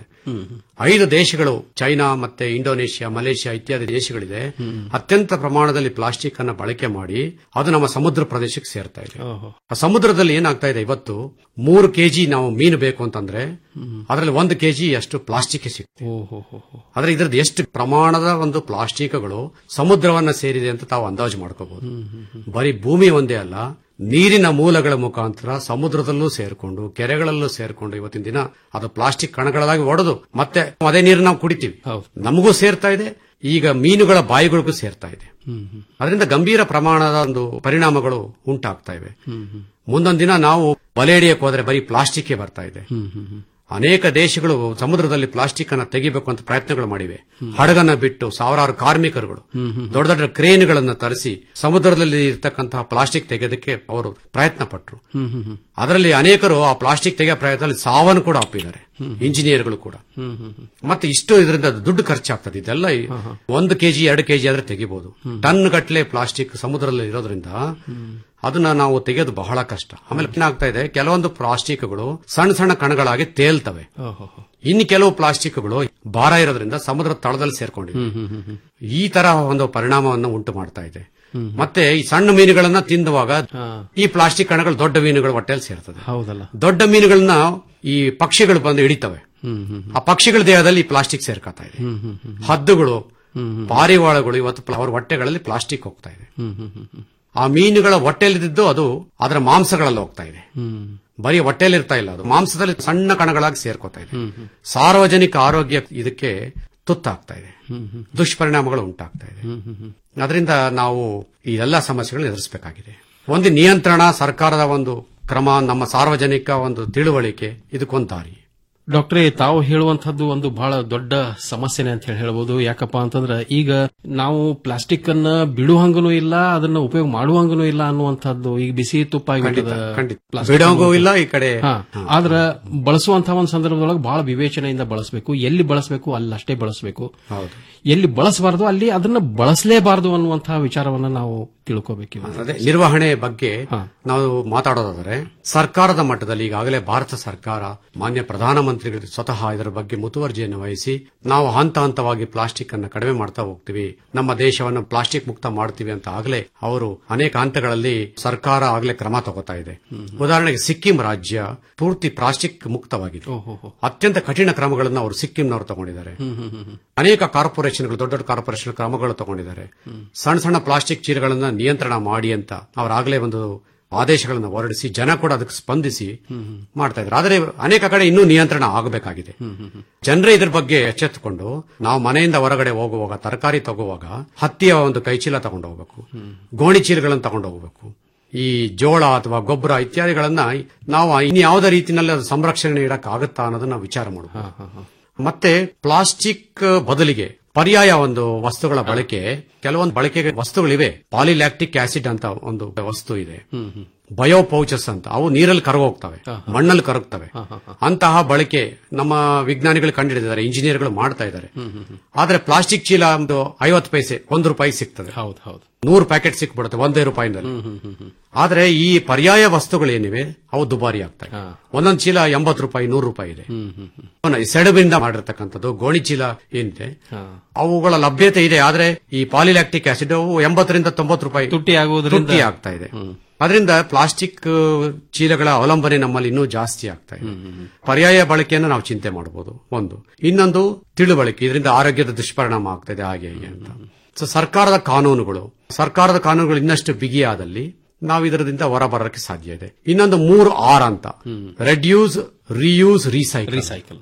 ಐದು ದೇಶಗಳು ಚೈನಾ ಮತ್ತೆ ಇಂಡೋನೇಷ್ಯಾ ಮಲೇಷ್ಯಾ ಇತ್ಯಾದಿ ದೇಶಗಳಿದೆ ಅತ್ಯಂತ ಪ್ರಮಾಣದಲ್ಲಿ ಪ್ಲಾಸ್ಟಿಕ್ ಅನ್ನ ಬಳಕೆ ಮಾಡಿ ಅದು ನಮ್ಮ ಸಮುದ್ರ ಪ್ರದೇಶಕ್ಕೆ ಸೇರ್ತಾ ಇದೆ ಆ ಸಮುದ್ರದಲ್ಲಿ ಏನಾಗ್ತಾ ಇದೆ ಇವತ್ತು ಮೂರು ಕೆಜಿ ನಾವು ಮೀನು ಬೇಕು ಅಂತಂದ್ರೆ ಅದರಲ್ಲಿ ಒಂದು ಕೆಜಿ ಅಷ್ಟು ಪ್ಲಾಸ್ಟಿಕ್ ಸಿಗ್ತದೆ ಆದ್ರೆ ಇದ್ರದ್ದು ಎಷ್ಟು ಪ್ರಮಾಣದ ಒಂದು ಪ್ಲಾಸ್ಟಿಕ್ಗಳು ಸಮುದ್ರವನ್ನ ಸೇರಿದೆ ಅಂತ ತಾವು ಅಂದಾಜು ಮಾಡ್ಕೋಬಹುದು ಬರೀ ಭೂಮಿ ಒಂದೇ ಅಲ್ಲ ನೀರಿನ ಮೂಲಗಳ ಮುಖಾಂತರ ಸಮುದ್ರದಲ್ಲೂ ಸೇರ್ಕೊಂಡು ಕೆರೆಗಳಲ್ಲೂ ಸೇರ್ಕೊಂಡು ಇವತ್ತಿನ ದಿನ ಅದು ಪ್ಲಾಸ್ಟಿಕ್ ಕಣಗಳಾಗಿ ಒಡೆದು ಮತ್ತೆ ಅದೇ ನೀರು ನಾವು ಕುಡಿತೀವಿ ನಮಗೂ ಸೇರ್ತಾ ಇದೆ ಈಗ ಮೀನುಗಳ ಬಾಯಿಗಳಿಗೂ ಸೇರ್ತಾ ಇದೆ ಅದರಿಂದ ಗಂಭೀರ ಪ್ರಮಾಣದ ಒಂದು ಪರಿಣಾಮಗಳು ಉಂಟಾಗ್ತಾ ಇವೆ ಮುಂದೊಂದು ದಿನ ನಾವು ಬಲೆ ಹಿಡಿಯಕ್ಕೆ ಹೋದ್ರೆ ಬರೀ ಪ್ಲಾಸ್ಟಿಕ್ ಬರ್ತಾ ಇದೆ ಅನೇಕ ದೇಶಗಳು ಸಮುದ್ರದಲ್ಲಿ ಪ್ಲಾಸ್ಟಿಕ್ ಅನ್ನ ತೆಗಿಬೇಕು ಅಂತ ಪ್ರಯತ್ನಗಳು ಮಾಡಿವೆ ಹಡಗನ್ನ ಬಿಟ್ಟು ಸಾವಿರಾರು ಕಾರ್ಮಿಕರುಗಳು ದೊಡ್ಡ ದೊಡ್ಡ ಕ್ರೇನ್ಗಳನ್ನ ತರಿಸಿ ಸಮುದ್ರದಲ್ಲಿ ಇರ್ತಕ್ಕಂತಹ ಪ್ಲಾಸ್ಟಿಕ್ ತೆಗೆಯೋದಕ್ಕೆ ಅವರು ಪ್ರಯತ್ನ ಪಟ್ಟರು ಅದರಲ್ಲಿ ಅನೇಕರು ಆ ಪ್ಲಾಸ್ಟಿಕ್ ತೆಗೆಯೋ ಪ್ರಯತ್ನದಲ್ಲಿ ಸಾವನ್ನು ಕೂಡ ಅಪ್ಪಿದ್ದಾರೆ ಇಂಜಿನಿಯರ್ಗಳು ಕೂಡ ಮತ್ತೆ ಇಷ್ಟು ಇದರಿಂದ ದುಡ್ಡು ಖರ್ಚಾಗ್ತದೆ ಇದೆಲ್ಲ ಈ ಒಂದು ಕೆಜಿ ಎರಡು ಕೆಜಿ ಆದ್ರೆ ತೆಗಿಬಹುದು ಟನ್ ಗಟ್ಟಲೆ ಪ್ಲಾಸ್ಟಿಕ್ ಸಮುದ್ರದಲ್ಲಿ ಇರೋದ್ರಿಂದ ಅದನ್ನ ನಾವು ತೆಗೆಯೋದು ಬಹಳ ಕಷ್ಟ ಆಮೇಲೆ ಏನಾಗ್ತಾ ಇದೆ ಕೆಲವೊಂದು ಪ್ಲಾಸ್ಟಿಕ್ಗಳು ಸಣ್ಣ ಸಣ್ಣ ಕಣಗಳಾಗಿ ತೇಲ್ತವೆ ಇನ್ನು ಕೆಲವು ಪ್ಲಾಸ್ಟಿಕ್ಗಳು ಭಾರ ಇರೋದ್ರಿಂದ ಸಮುದ್ರ ತಳದಲ್ಲಿ ಸೇರ್ಕೊಂಡಿವೆ ಈ ತರ ಒಂದು ಪರಿಣಾಮವನ್ನು ಉಂಟು ಮಾಡ್ತಾ ಇದೆ ಮತ್ತೆ ಈ ಸಣ್ಣ ಮೀನುಗಳನ್ನ ತಿಂದುವಾಗ ಈ ಪ್ಲಾಸ್ಟಿಕ್ ಕಣಗಳು ದೊಡ್ಡ ಮೀನುಗಳ ಹೊಟ್ಟೆಯಲ್ಲಿ ಸೇರ್ತದೆ ಹೌದಲ್ಲ ದೊಡ್ಡ ಮೀನುಗಳನ್ನ ಈ ಪಕ್ಷಿಗಳು ಬಂದು ಹಿಡಿತವೆ ಆ ಪಕ್ಷಿಗಳ ದೇಹದಲ್ಲಿ ಈ ಪ್ಲಾಸ್ಟಿಕ್ ಸೇರ್ಕೊತಾ ಇದೆ ಹದ್ದುಗಳು ಪಾರಿವಾಳಗಳು ಇವತ್ತು ಪ್ಲ- ಅವ್ರ ಹೊಟ್ಟೆಗಳಲ್ಲಿ ಪ್ಲಾಸ್ಟಿಕ್ ಹೋಗ್ತಾ ಇದೆ ಆ ಮೀನುಗಳ ಹೊಟ್ಟೆಯಲ್ಲಿದ್ದು ಅದು ಅದರ ಮಾಂಸಗಳಲ್ಲಿ ಹೋಗ್ತಾ ಇದೆ ಬರೀ ಹೊಟ್ಟೆಯಲ್ಲಿ ಇರ್ತಾ ಇಲ್ಲ ಅದು ಮಾಂಸದಲ್ಲಿ ಸಣ್ಣ ಕಣಗಳಾಗಿ ಸೇರ್ಕೋತಾ ಇದೆ ಸಾರ್ವಜನಿಕ ಆರೋಗ್ಯ ಇದಕ್ಕೆ ತುತ್ತಾಗ್ತಾ ಇದೆ ದುಷ್ಪರಿಣಾಮಗಳು ಉಂಟಾಗ್ತಾ ಇದೆ ಅದರಿಂದ ನಾವು ಈ ಎಲ್ಲ ಸಮಸ್ಯೆಗಳನ್ನು ಎದುರಿಸಬೇಕಾಗಿದೆ ಒಂದು ನಿಯಂತ್ರಣ ಸರ್ಕಾರದ ಒಂದು ಕ್ರಮ ನಮ್ಮ ಸಾರ್ವಜನಿಕ ಒಂದು ತಿಳುವಳಿಕೆ ಇದಕ್ಕೊಂದು ದಾರಿ ಡಾಕ್ಟ್ರೇ ತಾವು ಹೇಳುವಂತದ್ದು ಒಂದು ಬಹಳ ದೊಡ್ಡ ಸಮಸ್ಯೆನೆ ಅಂತ ಹೇಳಿ ಹೇಳ್ಬೋದು ಯಾಕಪ್ಪ ಅಂತಂದ್ರೆ ಈಗ ನಾವು ಪ್ಲಾಸ್ಟಿಕ್ ಅನ್ನ ಬಿಡುವಂಗನೂ ಇಲ್ಲ ಅದನ್ನ ಉಪಯೋಗ ಮಾಡುವಂಗನೂ ಇಲ್ಲ ಅನ್ನುವಂಥದ್ದು ಈಗ ಬಿಸಿ ತುಪ್ಪ ಆಗಿಬಿಟ್ಟದ ಖಂಡಿತ. plastic ಬಿಡುವಂಗೂ ಇಲ್ಲ, ಈ ಕಡೆ- ಹಾ. ಆದ್ರ ಬಳಸುವಂತಹ ಒಂದು ಸಂದರ್ಭದೊಳಗೆ ಬಹಳ ವಿವೇಚನೆಯಿಂದ ಬಳಸಬೇಕು ಎಲ್ಲಿ ಬಳಸಬೇಕು ಅಲ್ಲಷ್ಟೇ ಬಳಸಬೇಕು ಹೌದು ಎಲ್ಲಿ ಬಳಸಬಾರದು ಅಲ್ಲಿ ಅದನ್ನ ಬಳಸಲೇಬಾರದು ಅನ್ನುವಂತಹ ವಿಚಾರವನ್ನ ನಾವು ತಿಳ್ಕೋಬೇಕು ಅದೇ ನಿರ್ವಹಣೆ ಬಗ್ಗೆ ನಾವು ಮಾತಾಡೋದಾದರೆ ಸರ್ಕಾರದ ಮಟ್ಟದಲ್ಲಿ ಈಗಾಗಲೇ ಭಾರತ ಸರ್ಕಾರ ಮಾನ್ಯ ಪ್ರಧಾನಮಂತ್ರಿಗಳು ಸ್ವತಃ ಇದರ ಬಗ್ಗೆ ಮುತುವರ್ಜಿಯನ್ನು ವಹಿಸಿ ನಾವು ಹಂತ ಹಂತವಾಗಿ ಪ್ಲಾಸ್ಟಿಕ್ ಅನ್ನು ಕಡಿಮೆ ಮಾಡ್ತಾ ಹೋಗ್ತೀವಿ ನಮ್ಮ ದೇಶವನ್ನು ಪ್ಲಾಸ್ಟಿಕ್ ಮುಕ್ತ ಮಾಡ್ತೀವಿ ಅಂತ ಆಗಲೇ ಅವರು ಅನೇಕ ಹಂತಗಳಲ್ಲಿ ಸರ್ಕಾರ ಆಗಲೇ ಕ್ರಮ ತಗೋತಾ ಇದೆ ಉದಾಹರಣೆಗೆ ಸಿಕ್ಕಿಂ ರಾಜ್ಯ ಪೂರ್ತಿ ಪ್ಲಾಸ್ಟಿಕ್ ಮುಕ್ತವಾಗಿದೆ ಅತ್ಯಂತ ಕಠಿಣ ಕ್ರಮಗಳನ್ನು ಅವರು ಸಿಕ್ಕಿಂನವರು ತಗೊಂಡಿದ್ದಾರೆ ಅನೇಕ ಕಾರ್ಪೊರೇಷನ್ಗಳು ದೊಡ್ಡ ದೊಡ್ಡ ಕಾರ್ಪೊರೇಷನ್ ಕ್ರಮಗಳು ತಗೊಂಡಿದ್ದಾರೆ ಸಣ್ಣ ಸಣ್ಣ ಪ್ಲಾಸ್ಟಿಕ್ ಚೀಲಗಳನ್ನ ನಿಯಂತ್ರಣ ಮಾಡಿ ಅಂತ ಅವರಾಗಲೇ ಒಂದು ಆದೇಶಗಳನ್ನು ಹೊರಡಿಸಿ ಜನ ಕೂಡ ಅದಕ್ಕೆ ಸ್ಪಂದಿಸಿ ಮಾಡ್ತಾ ಇದ್ದಾರೆ ಆದರೆ ಅನೇಕ ಕಡೆ ಇನ್ನೂ ನಿಯಂತ್ರಣ ಆಗಬೇಕಾಗಿದೆ ಜನರೇ ಇದ್ರ ಬಗ್ಗೆ ಎಚ್ಚೆತ್ತುಕೊಂಡು ನಾವು ಮನೆಯಿಂದ ಹೊರಗಡೆ ಹೋಗುವಾಗ ತರಕಾರಿ ತಗೋವಾಗ ಹತ್ತಿಯ ಒಂದು ಕೈಚೀಲ ತಗೊಂಡು ಹೋಗಬೇಕು ಗೋಣಿ ಚೀಲಗಳನ್ನು ತಗೊಂಡು ಹೋಗಬೇಕು ಈ ಜೋಳ ಅಥವಾ ಗೊಬ್ಬರ ಇತ್ಯಾದಿಗಳನ್ನ ನಾವು ಇನ್ನು ಯಾವುದೇ ರೀತಿಯಲ್ಲಿ ಅದು ಸಂರಕ್ಷಣೆ ಇಡಕ್ ಆಗುತ್ತಾ ಅನ್ನೋದನ್ನ ನಾವು ವಿಚಾರ ಮಾಡಬೇಕು ಮತ್ತೆ ಪ್ಲಾಸ್ಟಿಕ್ ಬದಲಿಗೆ ಪರ್ಯಾಯ ಒಂದು ವಸ್ತುಗಳ ಬಳಕೆ ಕೆಲವೊಂದು ಬಳಕೆಗೆ ವಸ್ತುಗಳಿವೆ ಪಾಲಿಲ್ಯಾಕ್ಟಿಕ್ ಆಸಿಡ್ ಅಂತ ಒಂದು ವಸ್ತು ಇದೆ ಬಯೋ ಪೌಚಸ್ ಅಂತ ಅವು ನೀರಲ್ಲಿ ಕರಗೋಗ್ತವೆ ಮಣ್ಣಲ್ಲಿ ಕರಗ್ತವೆ ಅಂತಹ ಬಳಕೆ ನಮ್ಮ ವಿಜ್ಞಾನಿಗಳು ಕಂಡುಹಿಡಿದಿದ್ದಾರೆ ಇಂಜಿನಿಯರ್ಗಳು ಮಾಡ್ತಾ ಇದ್ದಾರೆ ಆದ್ರೆ ಪ್ಲಾಸ್ಟಿಕ್ ಚೀಲ ಒಂದು ಐವತ್ತು ಪೈಸೆ ಒಂದು ರೂಪಾಯಿ ಸಿಗ್ತದೆ ಹೌದು ಹೌದು ನೂರು ಪ್ಯಾಕೆಟ್ ಸಿಕ್ಬಿಡುತ್ತೆ ಒಂದೇ ರೂಪಾಯಿನಲ್ಲಿ ಆದ್ರೆ ಈ ಪರ್ಯಾಯ ವಸ್ತುಗಳೇನಿವೆ ಅವು ದುಬಾರಿ ಆಗ್ತವೆ ಒಂದೊಂದು ಚೀಲ ಎಂಬತ್ತು ರೂಪಾಯಿ ನೂರು ರೂಪಾಯಿ ಇದೆ ಅವನ ಈ ಸೆಣಬಿಂದ ಮಾಡಿರ್ತಕ್ಕಂಥದ್ದು ಗೋಣಿ ಚೀಲ ಏನಿದೆ ಅವುಗಳ ಲಭ್ಯತೆ ಇದೆ ಆದ್ರೆ ಈ ಪಾಲಿಲ್ಯಾಕ್ಟಿಕ್ ಆಸಿಡ್ ಅವು ಎಂಬತ್ತರಿಂದ ತೊಂಬತ್ತು ರೂಪಾಯಿ ತುಟ್ಟಿ ಆಗುವುದರಿಂದ- ತುಟ್ಟಿ ಆಗ್ತಾ ಇದೆ ಅದರಿಂದ ಪ್ಲಾಸ್ಟಿಕ್ ಚೀಲಗಳ ಅವಲಂಬನೆ ನಮ್ಮಲ್ಲಿ ಇನ್ನೂ ಜಾಸ್ತಿ ಆಗ್ತಾ ಇದೆ ಪರ್ಯಾಯ ಬಳಕೆಯನ್ನು ನಾವು ಚಿಂತೆ ಮಾಡಬಹುದು ಒಂದು ಇನ್ನೊಂದು ತಿಳುವಳಿಕೆ ಇದರಿಂದ ಆರೋಗ್ಯದ ದುಷ್ಪರಿಣಾಮ ಆಗ್ತದೆ ಹಾಗೆ ಹೀಗೆ ಅಂತ ಸೊ ಸರ್ಕಾರದ ಕಾನೂನುಗಳು ಸರ್ಕಾರದ ಕಾನೂನುಗಳು ಇನ್ನಷ್ಟು ಬಿಗಿಯಾದಲ್ಲಿ ನಾವು ಇದರಿಂದ ಹೊರಬರಕ್ಕೆ ಸಾಧ್ಯ ಇದೆ ಇನ್ನೊಂದು ಮೂರು ಆರ್ ಅಂತ reduce reuse recycle recycle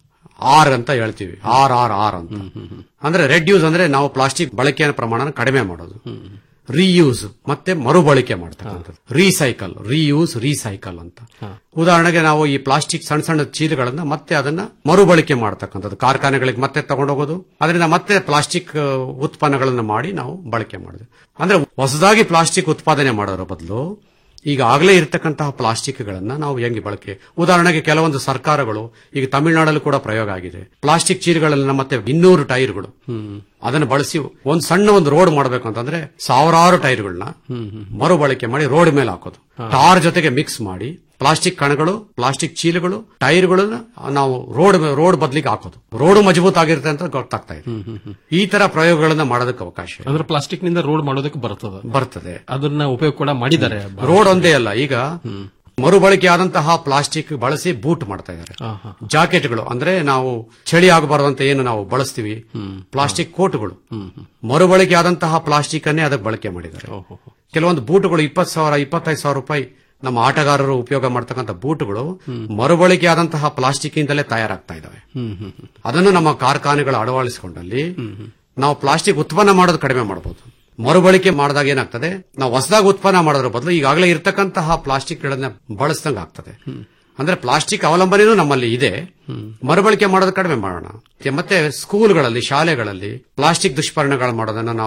R ಅಂತ ಹೇಳ್ತೀವಿ ಆರ್ ಆರ್ ಆರ್ ಅಂತ ಅಂದ್ರೆ ರೆಡ್ಯೂಸ್ ಅಂದ್ರೆ ನಾವು ಪ್ಲಾಸ್ಟಿಕ್ ಬಳಕೆಯ ಪ್ರಮಾಣನ ಕಡಿಮೆ ಮಾಡೋದು ರೀಯೂಸ್ ಮತ್ತೆ ಮರುಬಳಕೆ ಮಾಡ್ತಕ್ಕಂಥದ್ದು ರೀಸೈಕಲ್ ರೀಯೂಸ್ ರೀಸೈಕಲ್ ಅಂತ ಉದಾಹರಣೆಗೆ ನಾವು ಈ ಪ್ಲಾಸ್ಟಿಕ್ ಸಣ್ಣ ಸಣ್ಣ ಚೀಲಗಳನ್ನ ಮತ್ತೆ ಅದನ್ನ ಮರುಬಳಕೆ ಮಾಡ್ತಕ್ಕಂಥದ್ದು ಕಾರ್ಖಾನೆಗಳಿಗೆ ಮತ್ತೆ ತಗೊಂಡೋಗೋದು ಅದರಿಂದ ಮತ್ತೆ ಪ್ಲಾಸ್ಟಿಕ್ ಆ, ಉತ್ಪನ್ನಗಳನ್ನ ಮಾಡಿ ನಾವು ಬಳಕೆ ಮಾಡೋದು ಅಂದ್ರೆ ಹೊಸದಾಗಿ ಪ್ಲಾಸ್ಟಿಕ್ ಉತ್ಪಾದನೆ ಮಾಡೋದ್ರ ಬದಲು ಈಗ ಆಗಲೇ ಇರತಕ್ಕಂತಹ ಪ್ಲಾಸ್ಟಿಕ್ಗಳನ್ನ ನಾವು ಹೆಂಗೆ ಬಳಕೆ ಉದಾಹರಣೆಗೆ ಕೆಲವೊಂದು ಸರ್ಕಾರಗಳು ಈಗ ತಮಿಳುನಾಡಲ್ಲೂ ಕೂಡ ಪ್ರಯೋಗ ಆಗಿದೆ ಪ್ಲಾಸ್ಟಿಕ್ ಚೀಲಗಳನ್ನ ಮತ್ತೆ ಇನ್ನೂರು ಟೈರ್ಗಳು ಅದನ್ನು ಬಳಸಿ ಒಂದು ಸಣ್ಣ ಒಂದು ರೋಡ್ ಮಾಡಬೇಕು ಅಂತಂದ್ರೆ ಸಾವಿರಾರು ಟೈರ್ಗಳನ್ನ ಮರುಬಳಕೆ ಮಾಡಿ ರೋಡ್ ಮೇಲೆ ಹಾಕೋದು ಟಾರ್ ಜೊತೆಗೆ ಮಿಕ್ಸ್ ಮಾಡಿ ಪ್ಲಾಸ್ಟಿಕ್ ಕಣಗಳು ಪ್ಲಾಸ್ಟಿಕ್ ಚೀಲಗಳು ಟೈರ್ಗಳನ್ನ ನಾವು ರೋಡ್ ರೋಡ್ ಬದಲಿಗೆ ಹಾಕೋದು ರೋಡ್ ಮಜಬೂತ್ ಆಗಿರುತ್ತೆ ಅಂತ ಗೊತ್ತಾಗ್ತಾ ಇದೆ ಈ ತರ ಪ್ರಯೋಗಗಳನ್ನ ಮಾಡೋದಕ್ಕೆ ಅವಕಾಶ ಇದೆ. ಅಂದ್ರೆ ಪ್ಲಾಸ್ಟಿಕ್ ನಿಂದ ರೋಡ್ ಮಾಡೋದಕ್ಕೆ ಬರ್ತದ ಬರ್ತದೆ ಅದನ್ನ ಉಪಯೋಗ ಕೂಡ ಮಾಡಿದ್ದಾರೆ ರೋಡ್ ಒಂದೇ ಅಲ್ಲ ಈಗ ಮರುಬಳಕೆ ಆದಂತಹ ಪ್ಲಾಸ್ಟಿಕ್ ಬಳಸಿ ಬೂಟ್ ಮಾಡ್ತಾ ಇದ್ದಾರೆ ಜಾಕೆಟ್ಗಳು ಅಂದ್ರೆ ನಾವು ಚಳಿ ಆಗಬಾರದಂತ ಏನು ನಾವು ಬಳಸ್ತೀವಿ ಪ್ಲಾಸ್ಟಿಕ್ ಕೋಟ್ಗಳು ಮರುಬಳಕೆ ಆದಂತಹ ಪ್ಲಾಸ್ಟಿಕ್ ಅನ್ನೇ ಅದಕ್ಕೆ ಬಳಕೆ ಮಾಡಿದ್ದಾರೆ ಕೆಲವೊಂದು ಬೂಟುಗಳು ಇಪ್ಪತ್ತು ಸಾವಿರ ಇಪ್ಪತ್ತೈದು ಸಾವಿರ ರೂಪಾಯಿ ನಮ್ಮ ಆಟಗಾರರು ಉಪಯೋಗ ಮಾಡ್ತಕ್ಕಂಥ ಬೂಟುಗಳು ಮರುಬಳಕೆ ಆದಂತಹ ಪ್ಲಾಸ್ಟಿಕ್ ಇಂದಲೇ ತಯಾರಾಗ್ತಾ ಇದಾವೆ ಅದನ್ನು ನಮ್ಮ ಕಾರ್ಖಾನೆಗಳು ಅಳವಡಿಸಿಕೊಂಡಲ್ಲಿ ನಾವು ಪ್ಲಾಸ್ಟಿಕ್ ಉತ್ಪನ್ನ ಮಾಡೋದು ಕಡಿಮೆ ಮಾಡಬಹುದು ಮರುಬಳಕೆ ಮಾಡಿದಾಗ ಏನಾಗ್ತದೆ ನಾವು ಹೊಸದಾಗಿ ಉತ್ಪನ್ನ ಮಾಡೋದ್ರ ಬದಲು ಈಗಾಗಲೇ ಇರತಕ್ಕಂತಹ ಪ್ಲಾಸ್ಟಿಕ್ ಗಳನ್ನ ಬಳಸಿದಂಗೆ ಆಗ್ತದೆ ಅಂದ್ರೆ ಪ್ಲಾಸ್ಟಿಕ್ ಅವಲಂಬನೆನೂ ನಮ್ಮಲ್ಲಿ ಇದೆ ಮರುಬಳಕೆ ಮಾಡೋದು ಕಡಿಮೆ ಮಾಡೋಣ ಮತ್ತೆ ಸ್ಕೂಲ್ಗಳಲ್ಲಿ ಶಾಲೆಗಳಲ್ಲಿ ಪ್ಲಾಸ್ಟಿಕ್ ದುಷ್ಪರಿಣಗಳು ಮಾಡೋದನ್ನ ನಾವು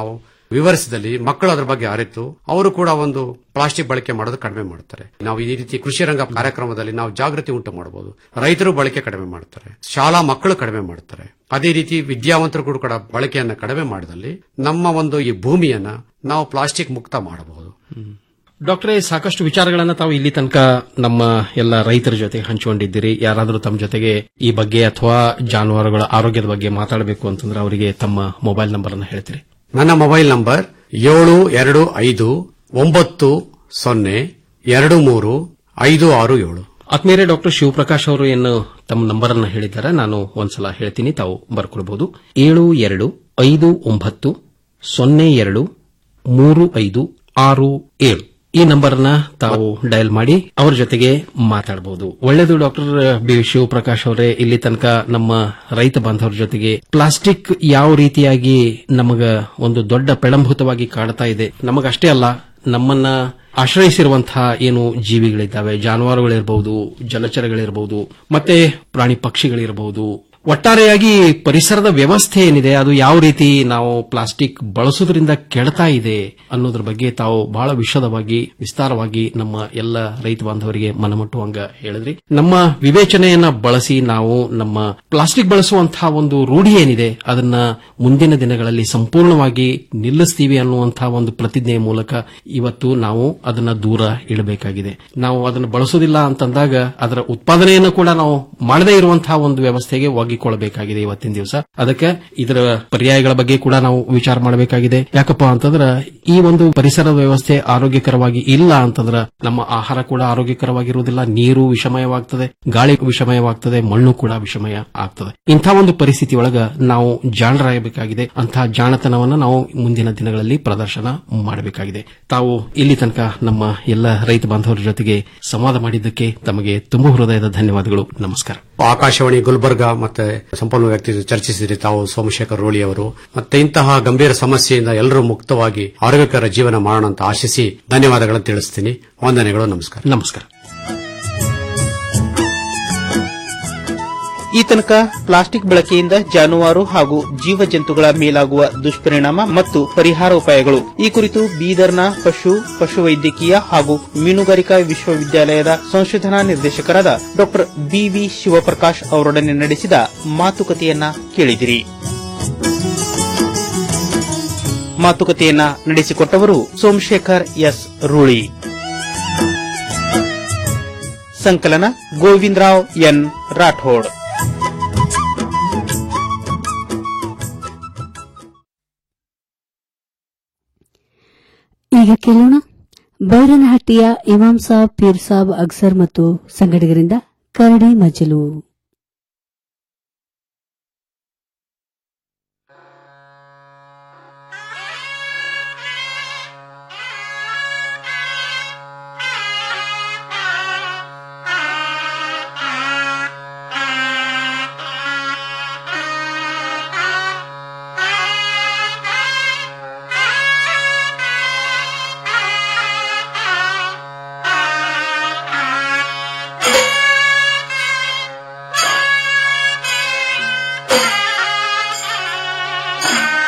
ವಿವರಿಸಿದಲ್ಲಿ ಮಕ್ಕಳು ಅದ್ರ ಬಗ್ಗೆ ಅರಿತು ಅವರು ಕೂಡ ಒಂದು ಪ್ಲಾಸ್ಟಿಕ್ ಬಳಕೆ ಮಾಡೋದು ಕಡಿಮೆ ಮಾಡ್ತಾರೆ ನಾವು ಈ ರೀತಿ ಕೃಷಿ ರಂಗ ಕಾರ್ಯಕ್ರಮದಲ್ಲಿ ನಾವು ಜಾಗೃತಿ ಉಂಟು ಮಾಡಬಹುದು ರೈತರು ಬಳಕೆ ಕಡಿಮೆ ಮಾಡ್ತಾರೆ ಶಾಲಾ ಮಕ್ಕಳು ಕಡಿಮೆ ಮಾಡ್ತಾರೆ ಅದೇ ರೀತಿ ವಿದ್ಯಾವಂತರು ಕೂಡ ಬಳಕೆಯನ್ನ ಕಡಿಮೆ ಮಾಡಿದಲ್ಲಿ ನಮ್ಮ ಒಂದು ಈ ಭೂಮಿಯನ್ನ ನಾವು ಪ್ಲಾಸ್ಟಿಕ್ ಮುಕ್ತ ಮಾಡಬಹುದು ಡಾಕ್ಟ್ರೇ ಸಾಕಷ್ಟು ವಿಚಾರಗಳನ್ನ ತಾವು ಇಲ್ಲಿ ತನಕ ನಮ್ಮ ಎಲ್ಲ ರೈತರ ಜೊತೆ ಹಂಚಿಕೊಂಡಿದ್ದೀರಿ ಯಾರಾದರೂ ತಮ್ಮ ಜೊತೆಗೆ ಈ ಬಗ್ಗೆ ಅಥವಾ ಜಾನುವಾರುಗಳ ಆರೋಗ್ಯದ ಬಗ್ಗೆ ಮಾತಾಡಬೇಕು ಅಂತಂದ್ರೆ ಅವರಿಗೆ ತಮ್ಮ ಮೊಬೈಲ್ ನಂಬರ್ ಅನ್ನು ಹೇಳ್ತೀರಿ ನನ್ನ ಮೊಬೈಲ್ ನಂಬರ್ ಏಳು ಎರಡು ಐದು ಒಂಬತ್ತು ಸೊನ್ನೆ ಎರಡು ಮೂರು ಐದು ಆರು ಏಳು ಆತ್ಮೀಯರೇ ಡಾಕ್ಟರ್ ಶಿವಪ್ರಕಾಶ್ ಅವರು ಏನು ತಮ್ಮ ನಂಬರ್ ಅನ್ನು ಹೇಳಿದ್ದಾರೆ ನಾನು ಒಂದ್ಸಲ ಹೇಳ್ತೀನಿ ತಾವು ಬರ್ಕೊಳ್ಬಹುದು ಏಳು ಎರಡು ಐದು ಒಂಬತ್ತು ಸೊನ್ನೆ ಎರಡು ಮೂರು ಐದು ಆರು ಏಳು ಈ ನಂಬರ್ ನ ತಾವು ಡಯಲ್ ಮಾಡಿ ಅವರ ಜೊತೆಗೆ ಮಾತಾಡಬಹುದು ಒಳ್ಳೆಯದು ಡಾಕ್ಟರ್ ಬಿ ಶಿವಪ್ರಕಾಶ್ ಅವರೇ ಇಲ್ಲಿ ತನಕ ನಮ್ಮ ರೈತ ಬಾಂಧವರ ಜೊತೆಗೆ ಪ್ಲಾಸ್ಟಿಕ್ ಯಾವ ರೀತಿಯಾಗಿ ನಮಗ ಒಂದು ದೊಡ್ಡ ಪ್ರಳಂಭೂತವಾಗಿ ಕಾಡ್ತಾ ಇದೆ ನಮಗಷ್ಟೇ ಅಲ್ಲ ನಮ್ಮನ್ನ ಆಶ್ರಯಿಸಿರುವಂತಹ ಏನು ಜೀವಿಗಳಿದ್ದಾವೆ ಜಾನುವಾರುಗಳಿರಬಹುದು ಜಲಚರಗಳಿರಬಹುದು ಮತ್ತೆ ಪ್ರಾಣಿ ಪಕ್ಷಿಗಳಿರಬಹುದು ಒಟ್ಟಾರೆಯಾಗಿ ಪರಿಸರದ ವ್ಯವಸ್ಥೆ ಏನಿದೆ ಅದು ಯಾವ ರೀತಿ ನಾವು ಪ್ಲಾಸ್ಟಿಕ್ ಬಳಸೋದ್ರಿಂದ ಕೆಡ್ತಾ ಇದೆ ಅನ್ನೋದ್ರ ಬಗ್ಗೆ ತಾವು ಬಹಳ ವಿಶದವಾಗಿ ವಿಸ್ತಾರವಾಗಿ ನಮ್ಮ ಎಲ್ಲ ರೈತ ಬಾಂಧವರಿಗೆ ಮನಮುಟ್ಟುವಂಗ ಹೇಳಿದ್ರಿ ನಮ್ಮ ವಿವೇಚನೆಯನ್ನ ಬಳಸಿ ನಾವು ನಮ್ಮ ಪ್ಲಾಸ್ಟಿಕ್ ಬಳಸುವಂತಹ ಒಂದು ರೂಢಿ ಏನಿದೆ ಅದನ್ನ ಮುಂದಿನ ದಿನಗಳಲ್ಲಿ ಸಂಪೂರ್ಣವಾಗಿ ನಿಲ್ಲಿಸ್ತೀವಿ ಅನ್ನುವಂತಹ ಒಂದು ಪ್ರತಿಜ್ಞೆಯ ಮೂಲಕ ಇವತ್ತು ನಾವು ಅದನ್ನ ದೂರ ಇಡಬೇಕಾಗಿದೆ ನಾವು ಅದನ್ನು ಬಳಸೋದಿಲ್ಲ ಅಂತಂದಾಗ ಅದರ ಉತ್ಪಾದನೆಯನ್ನು ಕೂಡ ನಾವು ಮಾಡದೇ ಇರುವಂತಹ ಒಂದು ವ್ಯವಸ್ಥೆಗೆ ಒಗ್ಗಿಕೊಳ್ಳಬೇಕಾಗಿದೆ ಇವತ್ತಿನ ದಿವಸ ಅದಕ್ಕೆ ಇದರ ಪರ್ಯಾಯಗಳ ಬಗ್ಗೆ ಕೂಡ ನಾವು ವಿಚಾರ ಮಾಡಬೇಕಾಗಿದೆ ಯಾಕಪ್ಪ ಅಂತಂದ್ರ ಈ ಒಂದು ಪರಿಸರ ವ್ಯವಸ್ಥೆ ಆರೋಗ್ಯಕರವಾಗಿ ಇಲ್ಲ ಅಂತಂದ್ರ ನಮ್ಮ ಆಹಾರ ಕೂಡ ಆರೋಗ್ಯಕರವಾಗಿರುವುದಿಲ್ಲ ನೀರು ವಿಷಮಯವಾಗ್ತದೆ ಗಾಳಿ ವಿಷಮಯವಾಗ್ತದೆ ಮಣ್ಣು ಕೂಡ ವಿಷಮಯ ಆಗ್ತದೆ ಇಂಥ ಒಂದು ಪರಿಸ್ಥಿತಿ ಒಳಗ ನಾವು ಜಾಣರಾಗಬೇಕಾಗಿದೆ ಅಂತಹ ಜಾಣತನವನ್ನು ನಾವು ಮುಂದಿನ ದಿನಗಳಲ್ಲಿ ಪ್ರದರ್ಶನ ಮಾಡಬೇಕಾಗಿದೆ ತಾವು ಇಲ್ಲಿ ತನಕ ನಮ್ಮ ಎಲ್ಲ ರೈತ ಬಾಂಧವರ ಜೊತೆಗೆ ಸಂವಾದ ಮಾಡಿದ್ದಕ್ಕೆ ತಮಗೆ ತುಂಬ ಹೃದಯದ ಧನ್ಯವಾದಗಳು ನಮಸ್ಕಾರ ಆಕಾಶವಾಣಿ ಗುಲ್ಬರ್ಗ ಮತ್ತೆ ಸಂಪನ್ಮೂಲ ವ್ಯಕ್ತಿ ಜೊತೆ ಚರ್ಚಿಸಿದ್ರಿ ತಾವು ಸೋಮಶೇಖರ್ ರೋಳಿ ಅವರು ಮತ್ತೆ ಇಂತಹ ಗಂಭೀರ ಸಮಸ್ಯೆಯಿಂದ ಎಲ್ಲರೂ ಮುಕ್ತವಾಗಿ ಆರೋಗ್ಯಕರ ಜೀವನ ಮಾಡೋಣ ಅಂತ ಆಶಿಸಿ ಧನ್ಯವಾದಗಳನ್ನು ತಿಳಿಸ್ತೀನಿ ವಂದನೆಗಳು ನಮಸ್ಕಾರ ನಮಸ್ಕಾರ ಈ ತನಕ ಪ್ಲಾಸ್ಟಿಕ್ ಬಳಕೆಯಿಂದ ಜಾನುವಾರು ಹಾಗೂ ಜೀವ ಜಂತುಗಳ ಮೇಲಾಗುವ ದುಷ್ಪರಿಣಾಮ ಮತ್ತು ಪರಿಹಾರ ಉಪಾಯಗಳು ಈ ಕುರಿತು ಬೀದರ್ನ ಪಶು ಪಶುವೈದ್ಯಕೀಯ ಹಾಗೂ ಮೀನುಗಾರಿಕಾ ವಿಶ್ವವಿದ್ಯಾಲಯದ ಸಂಶೋಧನಾ ನಿರ್ದೇಶಕರಾದ ಡಾ ಬಿವಿ ಶಿವಪ್ರಕಾಶ್ ಅವರೊಡನೆ ನಡೆಸಿದ ಮಾತುಕತೆಯನ್ನ ಕೇಳಿದಿರಿ ಮಾತುಕತೆಯನ್ನ ನಡೆಸಿಕೊಟ್ಟವರು ಸೋಮಶೇಖರ್ ಎಸ್ ರೂಳಿ ಸಂಕಲನ ಗೋವಿಂದರಾವ್ ಎನ್ ರಾಠೋಡ್ ಈಗ ಕೇಳೋಣ ಬೈರನಹಟ್ಟಿಯ ಇಮಾಮ್ ಸಾಬ್ ಪೀರ್ ಸಾಬ್ ಅಗ್ಸರ್ ಮತ್ತು ಸಂಗಡಿಗರಿಂದ ಕರಡಿ ಮಜಲು Thank you.